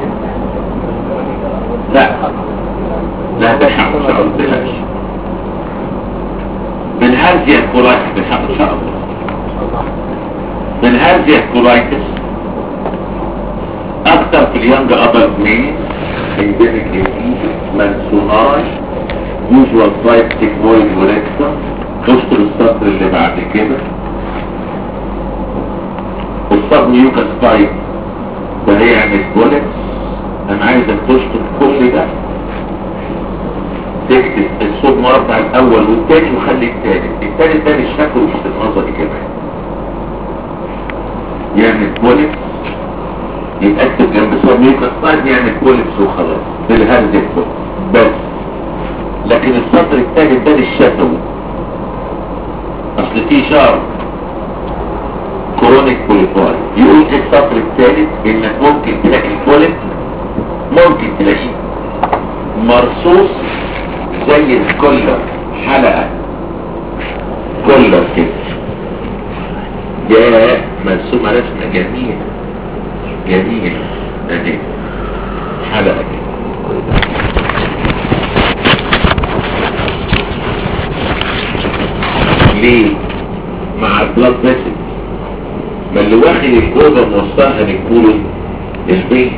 [SPEAKER 1] لا لا تحق ان شاء الله تقلقش بالهازيا كولايتس بحق ان شاء الله بالهازيا كولايتس اكتر في اليانج ادلت مين انديميك ديزيز منسوناي يوجوال سايت تكنويد وريكتا اشطر السطر اللي بعد كده السب ميوكاس تايب ده هيعمل بولكس انا عايزك تشطر كل ده تكتب الصوت مربع الاول والتاني وخلي التالت التالت ده مش فاكره مش النظري كمان يعمل بولكس يبقى اكتب جنب صوت ميوكاس تايب يعمل بولكس وخلاص بالهرز البولكس بس لكن السطر التالت ده للشفوي اصل في شعر كورونيك بوليفاي يقول في السطر الثالث انك ممكن تلاقي البوليت ممكن تلاقيه مرصوص زي الكولر حلقة كولر كده يا مرسومة رسمة جميلة جميلة اهي حلقة كده ليه مع البلاد فيسل ما اللي واخد الجوبة موصلها للكولون البين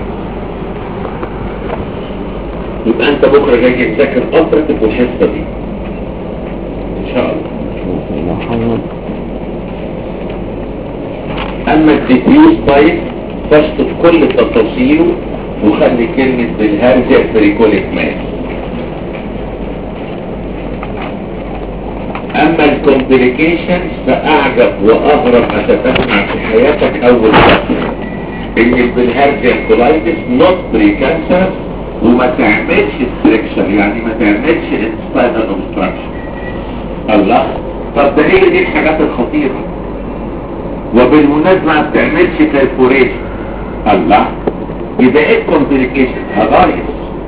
[SPEAKER 1] يبقى انت بكرة جاي تذاكر أطرتك والحصة دي ان شاء الله
[SPEAKER 3] محمد
[SPEAKER 1] اما الديفيوز تايب فاشطب كل تفاصيله وخلي كلمة بالهرجة فريكوليك ماس اما الكومبليكيشنز فاعجب واغرب ما تسمع في حياتك اول سطر ان البلهارجيا كولايتس نوت بري كانسر وما تعملش ستريكشر يعني ما تعملش انسباينال اوبستراكشن الله طب ده هي دي الحاجات الخطيرة وبالمناسبة ما بتعملش كالكوليشن الله يبقى ايه الكومبليكيشن هجايز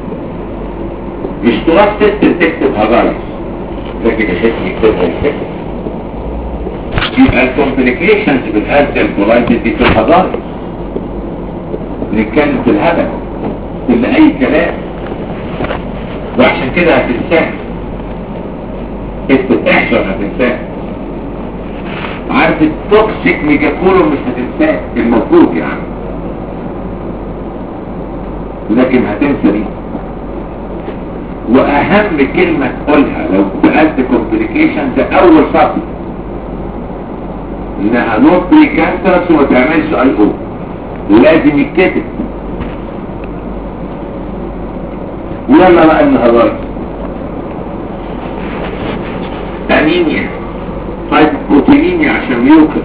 [SPEAKER 1] مش تراث ست تكتب هجايز لكن الاسم يكتبها الفكر يبقى الكومبليكيشنز بالهرجة الكولايتس دي في الهجايز نتكلم في الهبل كل اي كلام وعشان كده هتنساه انت تحشر هتنساه عارف التوكسيك ميجاكولو مش هتنساه المفروض يعني لكن هتنسى دي واهم كلمة تقولها لو سألت كومبليكيشن ده اول سطر انها نوت بري كانسرس وما تعملش اي او لازم يتكتب ويلا بقى النهارده انيميا هايبوبروتينيميا عشان ميوكس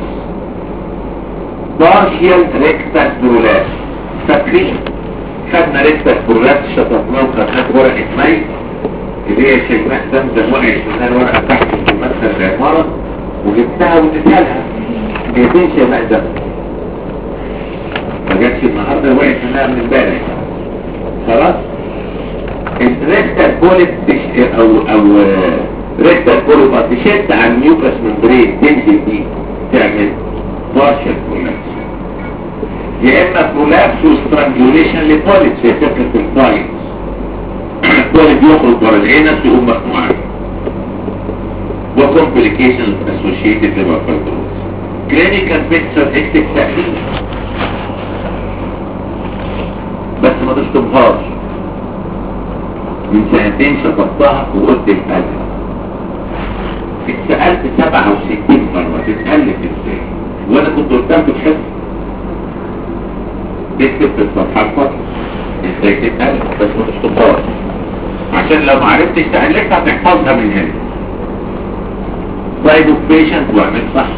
[SPEAKER 1] بارشيال ريكتاس برولات فاكرين خدنا ريكتاس برولات شطفناه وخدناه ورقة مي اللي هي شيماء زمزم وقعت منها الورقة تحت في مدخل العمارة وجبتها واديتها لها هي فين شيماء زمزم ما جاتش النهارده وقعت منها من امبارح خلاص الريكتال بوليت تش... او او ريكتال بوليت تشد على الميوكس ممبرين تنزل دي تعمل بارشل كولابس يا اما كولابس وسترانجوليشن لبوليت في فكره الفاينس البوليت يخرج بره العنس يقوم مقطوع وكومبليكيشنز اسوشيتد ليفر فايبروز كلينيكال بيكتشر اكتب تقليل بس ما تشطبهاش من سنتين شطبتها وقلت القلب اتسألت 67 مرة تتألف ازاي وانا كنت قلتها في الحفظ تكتب في الصفحة الفضل ازاي تتألف بس ما تشطبهاش عشان لو ما عرفتش تألفها تحفظها من هنا طيب بيشنت واعمل صح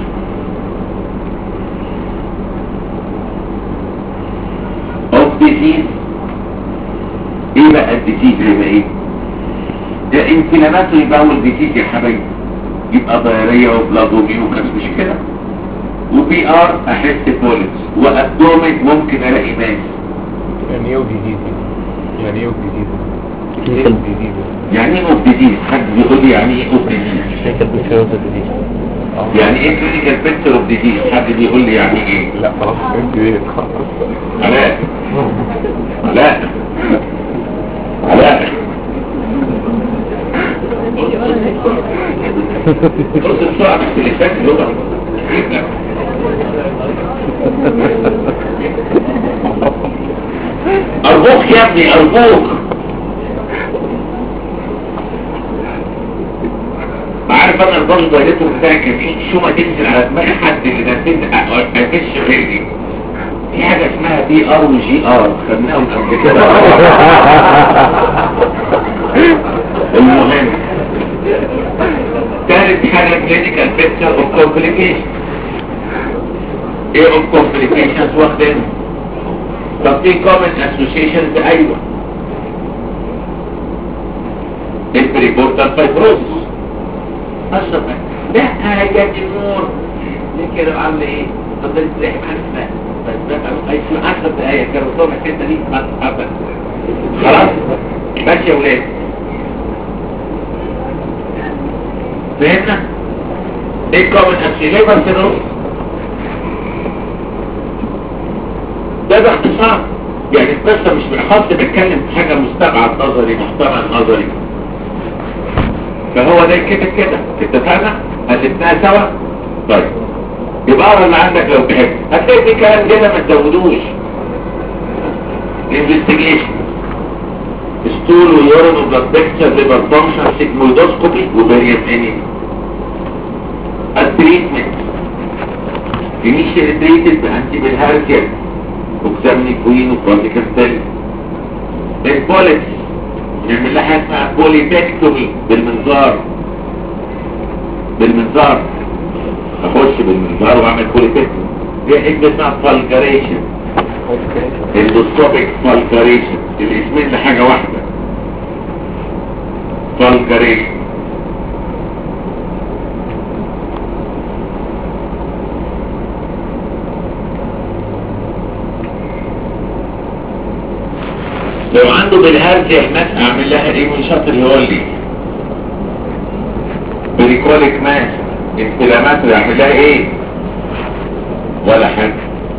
[SPEAKER 1] اوف ديزيز ايه بقى الديزيز يبقى ايه ده انفلاماتوري باول ديزيز يا حبايبي يبقى ضيارية وبلاد وميوكس مش كده وبي ار احس بوليس وابدومن ممكن الاقي ماس
[SPEAKER 2] يعني ايه جديد يعني ايه جديد ايه
[SPEAKER 3] كلينيكال
[SPEAKER 2] جديد
[SPEAKER 1] يعني ايه اوف ديزيز حد بيقول لي يعني ايه اوف ديزيز
[SPEAKER 3] كلينيكال بيكتشرز دي
[SPEAKER 1] يعني ايه كلينيكال بيكتشر اوف ديزيز حد بيقول لي يعني ايه
[SPEAKER 2] لا خلاص فهمت ايه خلاص
[SPEAKER 1] علاء علاء علاء بص بسرعة بس اللي فات لغة أرجوك يا ابني أرجوك عارف انا الباص ضيلته بتاعي كان في شومة تنزل على دماغ حد اللي نزلت قفش غيري في حاجة اسمها بي ار وجي ار خدناهم قبل كده المهم ثالث حاجة كلينيكال بيكتشر اوف كومبليكيشن ايه اوف كومبليكيشنز واخدينها طب في كومن اسوشيشنز ايوه البريبورتال فايبروسس اشرب لا يا النور ليه كده عامل ايه تفضل تلاقي عارفه بس ده كانوا اي 10 دقايق كانوا طول الحته دي ما تتحرك خلاص ماشي يا ولاد فهمنا ايه كومن اكشن ليه بس نروح ده باختصار يعني القصه مش بالخاص بتكلم في حاجه مستبعد نظري محتمل نظري فهو ده كده كده اتفقنا قلبناها سوا طيب يبقى اقرا اللي عندك لو تحب هتلاقي في كلام كده ما تزودوش انفستيجيشن ستول ويورين وبلاد بيكتشر ليفر فانكشن سيجمويدوسكوبي وفاريانت انيمي التريتمنت initially treated بانتي وكسامنيكوين وبروتيكاستيل البوليتس نعمل لها حاجه اسمها بوليبكتومي بالمنظار بالمنظار اخش بالمنظار واعمل بوليبكتومي دي حاجه اسمها فالكاريشن اندوسكوبيك فالكاريشن الاسمين لحاجه واحده فالكاريشن لو عنده بالهرجة الناس اعمل لها ايه من شاطر يقول لي بريكوليك ماس انفلامات اعمل لها ايه ولا حاجة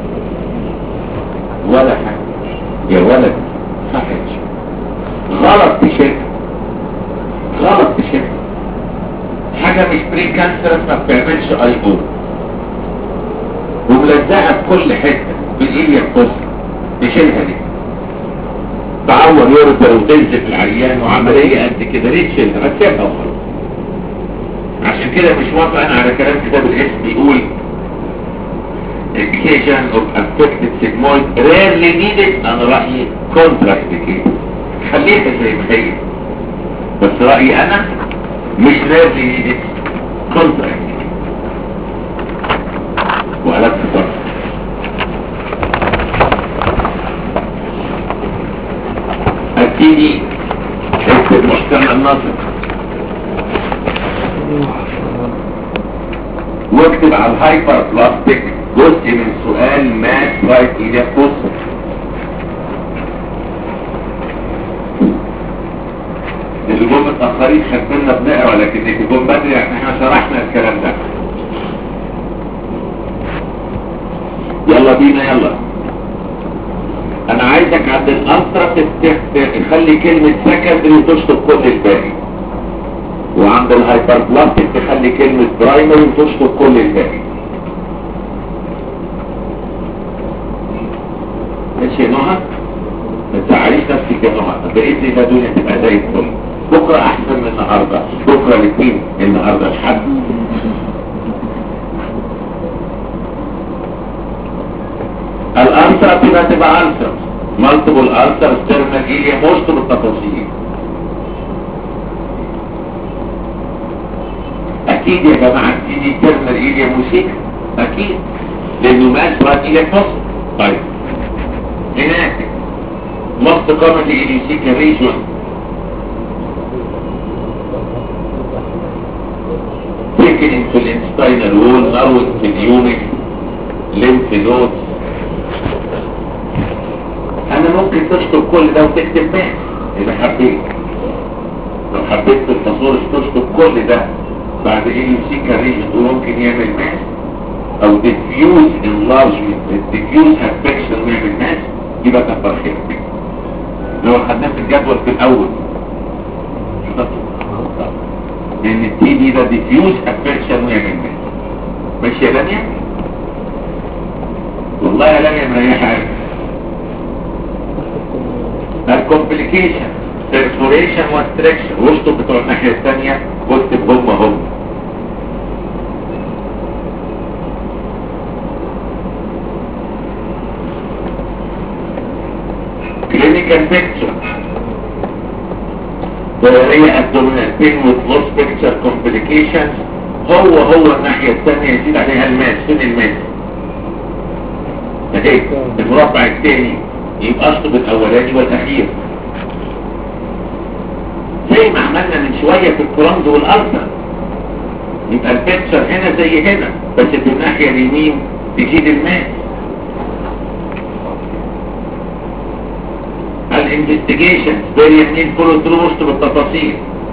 [SPEAKER 1] ولا حاجة يا ولد صحيح غلط بشكل غلط بشكل حاجة مش بري كانسر ما بتعملش اي او وملزقة في كل حتة بالايليا القصر نشيلها دي تعور يرضى وتنزف العيان وعملية قد كده ليه تشيلها ما تسيبها وخلاص عشان كده مش موافق انا على كلام كتاب الاسم بيقول education of affected sigmoid rarely needed انا رأيي contraindicated خليها زي ما هي بس رأيي انا مش rarely needed contraindicated وقلبت فرق اديني اكتب محكمة النظر واكتب على الهايبر بلاستيك جزء من سؤال ماس رايت ايديا فوسر اللي جم متأخرين خدنا بنقرا لكن اللي جم بدري يعني احنا شرحنا الكلام ده يلا بينا يلا انا عايزك عند الانترا تخلي كلمة سكندري وتشطب كل الباقي وعند الهايبر بلاستيك تخلي كلمة برايمري وتشطب كل الباقي ماشي يا نهى ما تزعليش نفسك يا نهى باذن الله الدنيا تبقى زي الفل بكره احسن من النهارده بكره الاثنين النهارده الحد الألسر تبقى تبقى ألسر مالتيبل ألسر ستيرنال إيليا موست بالتفاصيل أكيد يا جماعة تيجي ستيرنال إيليا موسيقى أكيد لأنه ماش بعد إيليا فصل طيب هناك most commonly إيليسيكا ريجون taken into the intestinal wall narrowed في اليونك lymph nodes انا ممكن تشطب كل ده وتكتب ماس اذا حبيت لو حبيت في التصورش تشطب كل ده بعد ايه يمسك الريجن وممكن يعمل ماس او diffuse enlargement diffuse affection ويعمل ماس يبقى كبر خيرك لو خدناه في الجدول في الاول لان التي دي ده diffuse affection ويعمل ماس ماشي يا لانيا والله يا لانيا مريحة عارف الكومبليكيشن perforation واستريكشن واشطب بتوع الناحية الثانية واكتب هم هم clinical picture diarrhea abdominal pain with loss picture complications هو هو الناحية الثانية يزيد عليها الماس فين الماس اهي المربع الثاني يبقى اشطب الاولاني والاخير زي ما عملنا من شوية في الكرامز والألسر يبقى البيكتشر هنا زي هنا بس في الناحية اليمين تزيد الماس الانفستيجيشن فيريامين فولو ثرو وسط بالتفاصيل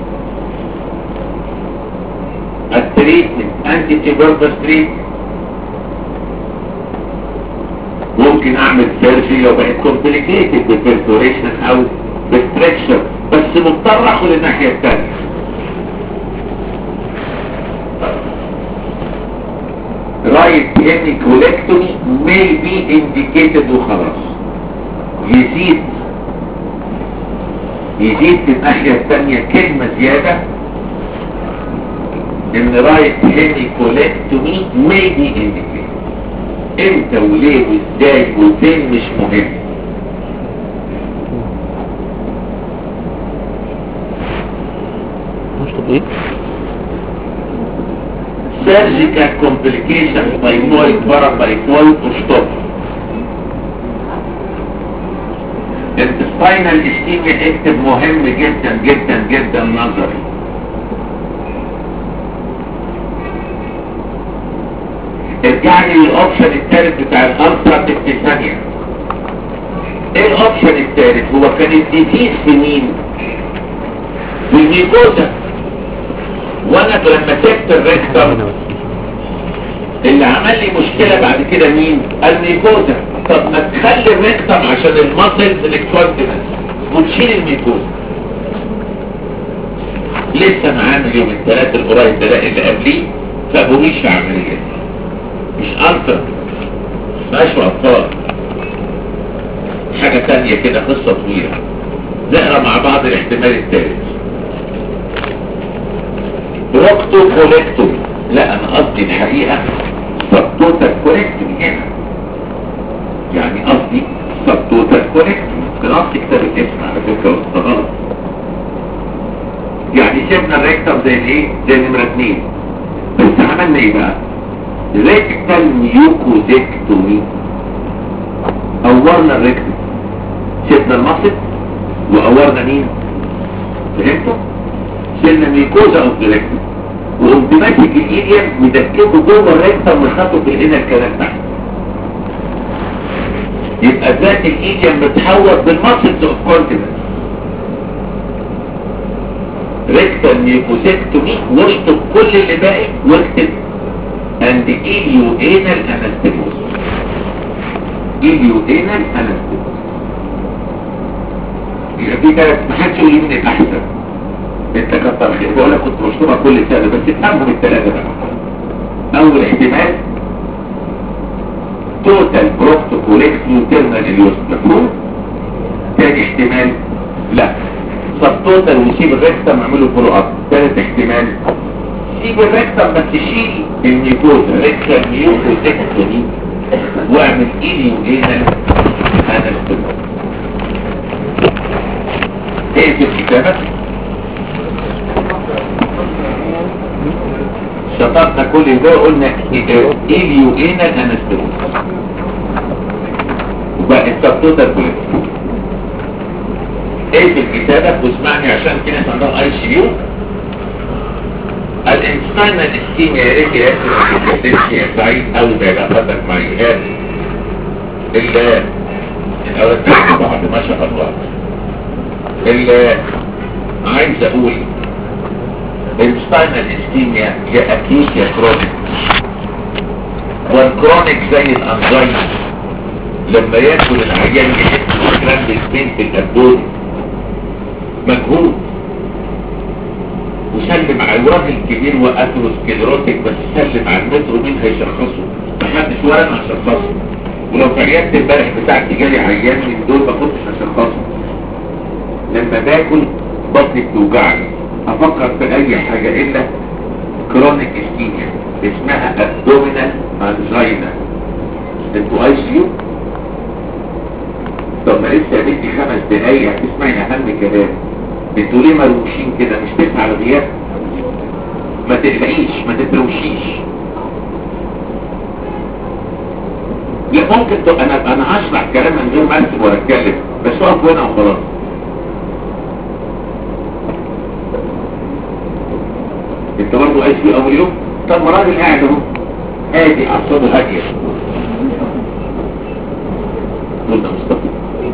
[SPEAKER 1] التريتمنت انتي تيبربس تريتمنت ممكن اعمل سيرجي لو بقت كومبليكيتد ببرفوريشن او بستريكشر بس مضطر اخد الناحية الثانية right hemicolectomy may be indicated وخلاص يزيد يزيد في الناحية الثانية كلمة زيادة ان right hemicolectomy may be indicated امتى وليه وازاي وفين مش مهم
[SPEAKER 3] نشطب ايه
[SPEAKER 1] surgical complications typhoid parapyphoid وشطب intestinal ischemia اكتب مهم جدا جدا جدا نظري ارجع لي للاوبشن الثالث بتاع الالترا في ثانيه ايه الاوبشن الثالث هو كان الديزيز في مين في الميكوزا وانا لما سبت الريكتر اللي عمل لي مشكلة بعد كده مين الميكوزا طب ما تخلي الريكتم عشان المسلز الكونتيننس وتشيل الميكوزا لسه معانا يوم الثلاث القريب ده اللي قبليه فابوريش في عملية مش ألتر ماشي أبطال حاجة تانية كده قصة طويلة نقرا مع بعض الاحتمال الثالث بروكتو كوليكتومي لا انا قصدي الحقيقة سبتوتال كوليكتومي هنا يعني قصدي سبتوتال كوليكتومي ممكن قصدي كتاب الاسم على فكرة بس غلط يعني سيبنا الريكتم زي الايه زي نمرة اتنين بس عملنا ايه بقى ريكتال ميوكوديكتومي اورنا الريكتم سيبنا المصل واورنا مين فهمتوا شلنا ميكوزا اوف ذا ريكتم وقمت ماسك الايديم مدكته جوه الريكتم وخدته في الانر كانال تحت يبقى ذات الايديم متحوط بالماسلز اوف كونتيننس ريكتال ميكوزيكتومي واشطب كل اللي باقي واكتب and ilioanal anastomosis ilioanal anastomosis يبقى في ثلاث محدش يقول لي مين الاحسن انت كتر خير بقول لك كنت مشطوبة كل سنة بس افهمهم الثلاثة بقى اول احتمال توتال بروكتوكوليكسيو تيرنال اليوس مفهوم تاني احتمال لا طب توتال وسيب الريكتم اعمله فولو اب ثالث احتمال سيب الريكتم بس شيل الميكوزا ريكتم ميوكوزيكتومي واعمل ايدي وجينا هذا السبب ايه في الكتابة شطرنا كل ده قلنا ايليو اينا الانستروس وبقى السبتوتال كوليكتور ايه في الكتابة واسمعني عشان في ناس عندهم اي سي يو الانسان الاسكيميا يا ريت يا اسف يا سعيد قوي بقى خدك معي هات ال الاولاد بعض ما شاء الله ال عايز اقول السباينال اسكيميا يا اكيوت يا كرونيك والكرونيك زي الانزايم لما ياكل العيان يحس بالكلام بالبين في الابدون مجهود وسلم على الراجل الكبير واثروسكليروتيك بس سلم على المترو مين هيشخصه محدش ولا انا هشخصه ولو في عيادة امبارح بتاعتي جالي عيان من دول ما كنتش هشخصه لما باكل بطني بتوجعني افكر في اي حاجة الا كرونيك اسكيميا اسمها ابدومينال انزاينا انتوا اي سي يو طب ما لسه بنتي خمس دقايق هتسمعي اهم كلام انتوا ليه مروشين كده مش تسعى الغياب ما تقلقيش ما تتروشيش لا ممكن تو... انا انا هشرح كلام من غير ما اكتب ولا اتكلم بس اقف هنا وخلاص انت برضه عايز في اول يوم طب ما راجل قاعد اهو هادي اعصابه هاديه قلنا مصطفى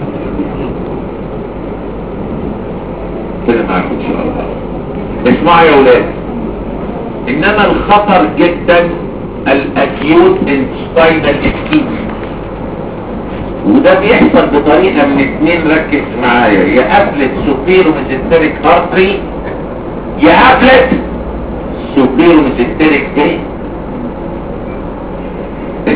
[SPEAKER 1] كده معاكم ان شاء الله اسمعوا يا ولاد انما الخطر جدا الاكيوت انسباينال اسكيميا وده بيحصل بطريقة من اتنين ركز معايا يا قبلت سوبيرو ميزنتريك ارتري يا قبلت سوبيرو ميزنتريك ايه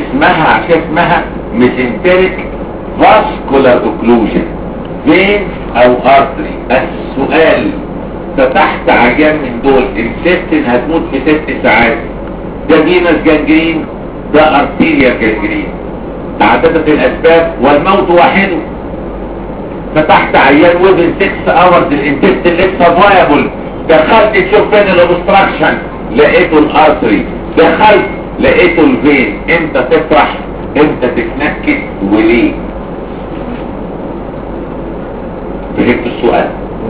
[SPEAKER 1] اسمها عشان اسمها ميزنتريك فاسكولار اوكلوجن فين او ارتري السؤال فتحت عيان من دول السيستن هتموت في ست ساعات ده فينس جانجرين ده ارتيريا جانجرين تعددت الاسباب والموت واحده فتحت عيان وذن 6 اورز الانتست لسه فايبل دخلت تشوف فين الاوبستراكشن لقيته الارتري دخلت لقيته الفين امتى تفرح امتى تتنكد وليه فهمت السؤال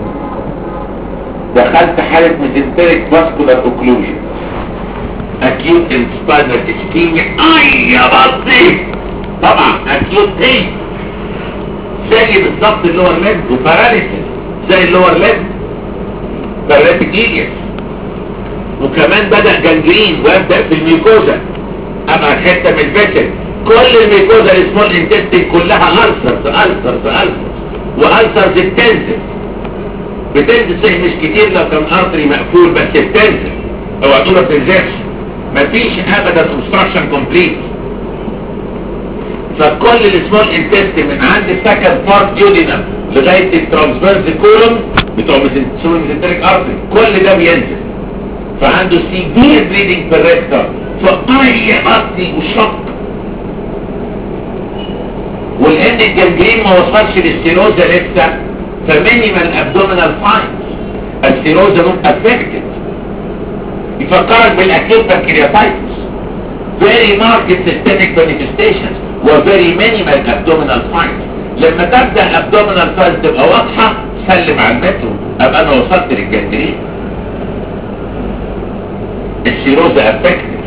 [SPEAKER 1] دخلت حالة ميزنتريك فاسكولار اوكلوجن اكيوت انسبانر اسكيميا اي يا بطي طبعا اكيوت ايه زي بالظبط اللور ليد وباراليسيس زي اللور ليد باراليتيك ايليس وكمان بدأ جنجرين ويبدأ في الميكوزا اما حتة من الفشل كل الميكوزا السمول انتستين كلها ألسرز ألسرز ألسرز وألسرز بتنزل بتنزل صحيح مش كتير لو كان ارتري مقفول بس بتنزل اوعى تقول ما بتنزلش مفيش ابدا obstruction كومبليت فكل السمول انتستين من عند السكند بارت ديودينم لغايه الترانسفيرس كولوم بتوع ميزنتريك ارتري كل ده بينزل فعنده سيفير بليدنج بالريكتر فاي بطني وشق والان الجنجرين ما وصلش للسيروزا لسه فمينيمال ابدومينال فاينز السيروزا نوت افكتد يفكرك بالاكيوت بانكرياتايتس very marked systemic manifestations و very minimal abdominal signs لما تبدأ abdominal signs تبقى واضحة سلم على المترو ابقى انا وصلت للجنجرين السيروزا افكتد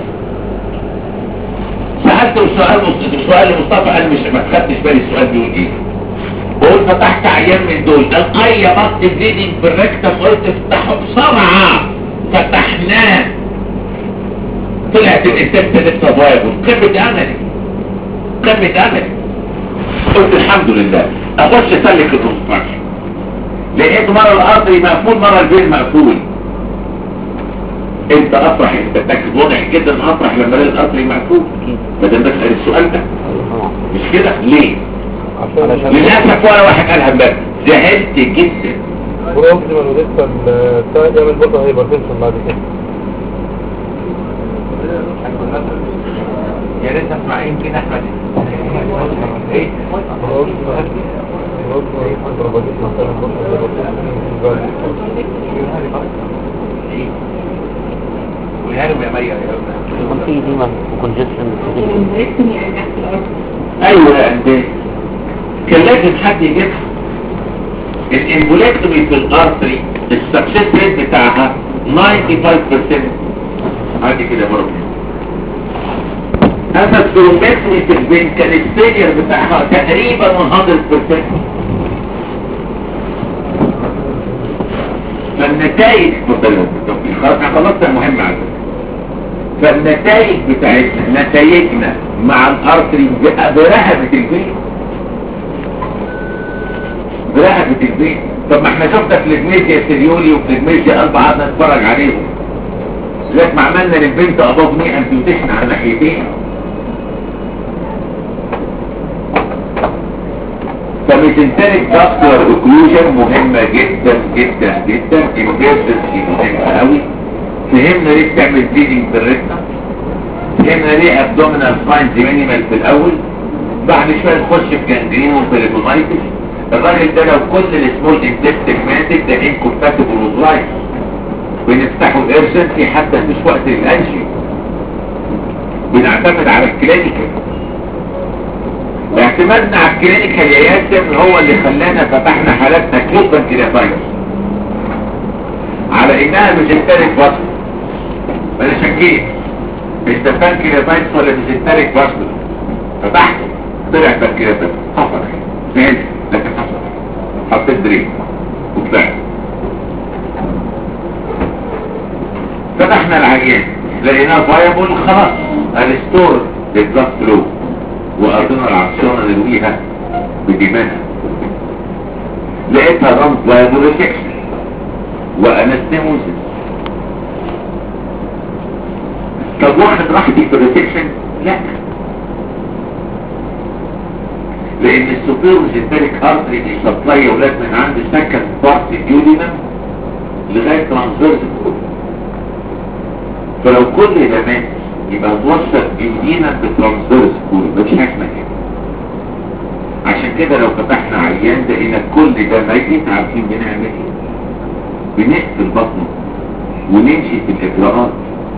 [SPEAKER 1] سألته سؤال سؤال لمصطفى قال مش ما خدتش بالي السؤال بيقول ايه بقول فتحت عيان من دول قال اي بط بليدنج بالركتم قلت افتحه بسرعة فتحناه طلعت الانتبت لسه فايبل قمة املي قمة املي قلت الحمد لله اخش اسلك الكونستراكشن لقيت مرة الارضي مقفول مرة البين مقفول انت افرح انت تتاكد واضح جدا افرح لما الاقي الارضي مقفول ما دام بسال السؤال ده مش كده ليه
[SPEAKER 2] عشان
[SPEAKER 1] للاسف ولا واحد قالها امبارح زعلت جدا
[SPEAKER 2] بروكسيمال ولسه البتاع يعمل برضه هايبرتنشن بعد كده
[SPEAKER 4] يا ريت اسمع يمكن احمد ايه
[SPEAKER 2] بروكسيمال بروكسيمال بروباجيشن بتاع البطن
[SPEAKER 4] قولها لهم يا ميا يا
[SPEAKER 3] يكون في ديما وكونجكشن
[SPEAKER 1] ايوه يا انديه كان لازم حد يجيبها الامبوليكتومي في الارتري السكسس ريت بتاعها 95% عادي كده يا مرة اما الثرومبكتومي في البين كان الفيلير بتاعها تقريبا 100% فالنتائج خلاص احنا خلصنا المهم على فكرة فالنتائج بتاعتنا نتائجنا مع الارتري برهبة البيت برهبة البيت طب ما احنا شفنا فليجميزيا سيريولي وفليجميزيا قلب قعدنا نتفرج عليهم لغايه ما عملنا للبنت اباض 100 امبيوتيشن على ناحيتين فميزنتريك فاسكولار اوكلوجن مهمة جدا جدا جدا امبيرسنسي مهمة قوي فهمنا ليه بتعمل بليدنج بالريتنا فهمنا ليه ابدومينال ساينز مينيمال في الاول بعد شويه نخش في جانجرين وبيريتونايتس الراجل ده لو كل السمول انتستين ماتت ده انكومباتبل وذ لايف بنفتحه ايرجنسي حتى مش وقت الانجيو بنعتمد على الكلينيكال اعتمادنا على الكلينيكال يا ياسر هو اللي خلانا فتحنا حالات اكيوت بانكرياتايتس على انها ميزنتريك فاسكولار انا شكيت مش ده بانكرياتايتس ولا ميزنتريك فاسكولار فتحته طلع بانكرياتايتس حصل فهمت لكن حصل حطيت دريم وطلعت فتحنا العيان لقيناه فايبل خلاص هنستور للبلاد فلو وارضنا العطشانه نرويها بدماغها لقيتها رمز فايبل ريسكشن وانستيموزيس طب واخد راحتي في الريسكشن لا لان السوبيرو سيستريك ارتري بيسبلاي يا ولاد من عند سكن بارت اليودينم لغايه ترانسفيرس كود فلو كل ده مات يبقى توصل اليودينم بترانسفيرس كود مفيش حاجه اسمها كده عشان كده لو فتحنا عيان لقينا كل ده ميت عارفين بنعمل ايه بنقفل بطنه ونمشي في الاجراءات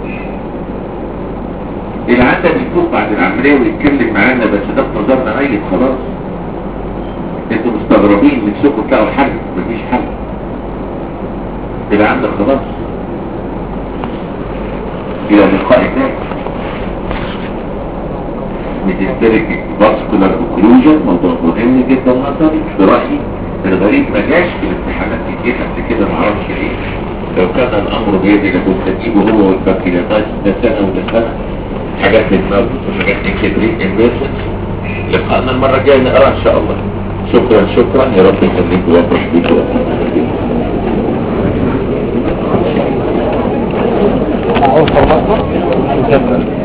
[SPEAKER 1] العادة بيفوق بعد العملية ويتكلم معانا بس ده في نظرنا ميت خلاص انتوا مستغربين نفسكم تلاقوا حل مفيش حل العادة خلاص الى اللقاء تاني ميتستريك فاسكولار اوكلوجن موضوع مهم جدا نظري في رأيي الغريب ما جاش في الامتحانات كتير قبل كده معرفش ليه لو كان الامر بيدي لكنت تجيبه هو والبكتيرياتايز ده سنه وده سنه حاجات للموت وحاجات للكبريت انفيرسنس لقاءنا المره الجايه نقرا ان شاء الله شكرا شكرا يا رب يخليك ويفرح بيك
[SPEAKER 3] معقول خلصنا؟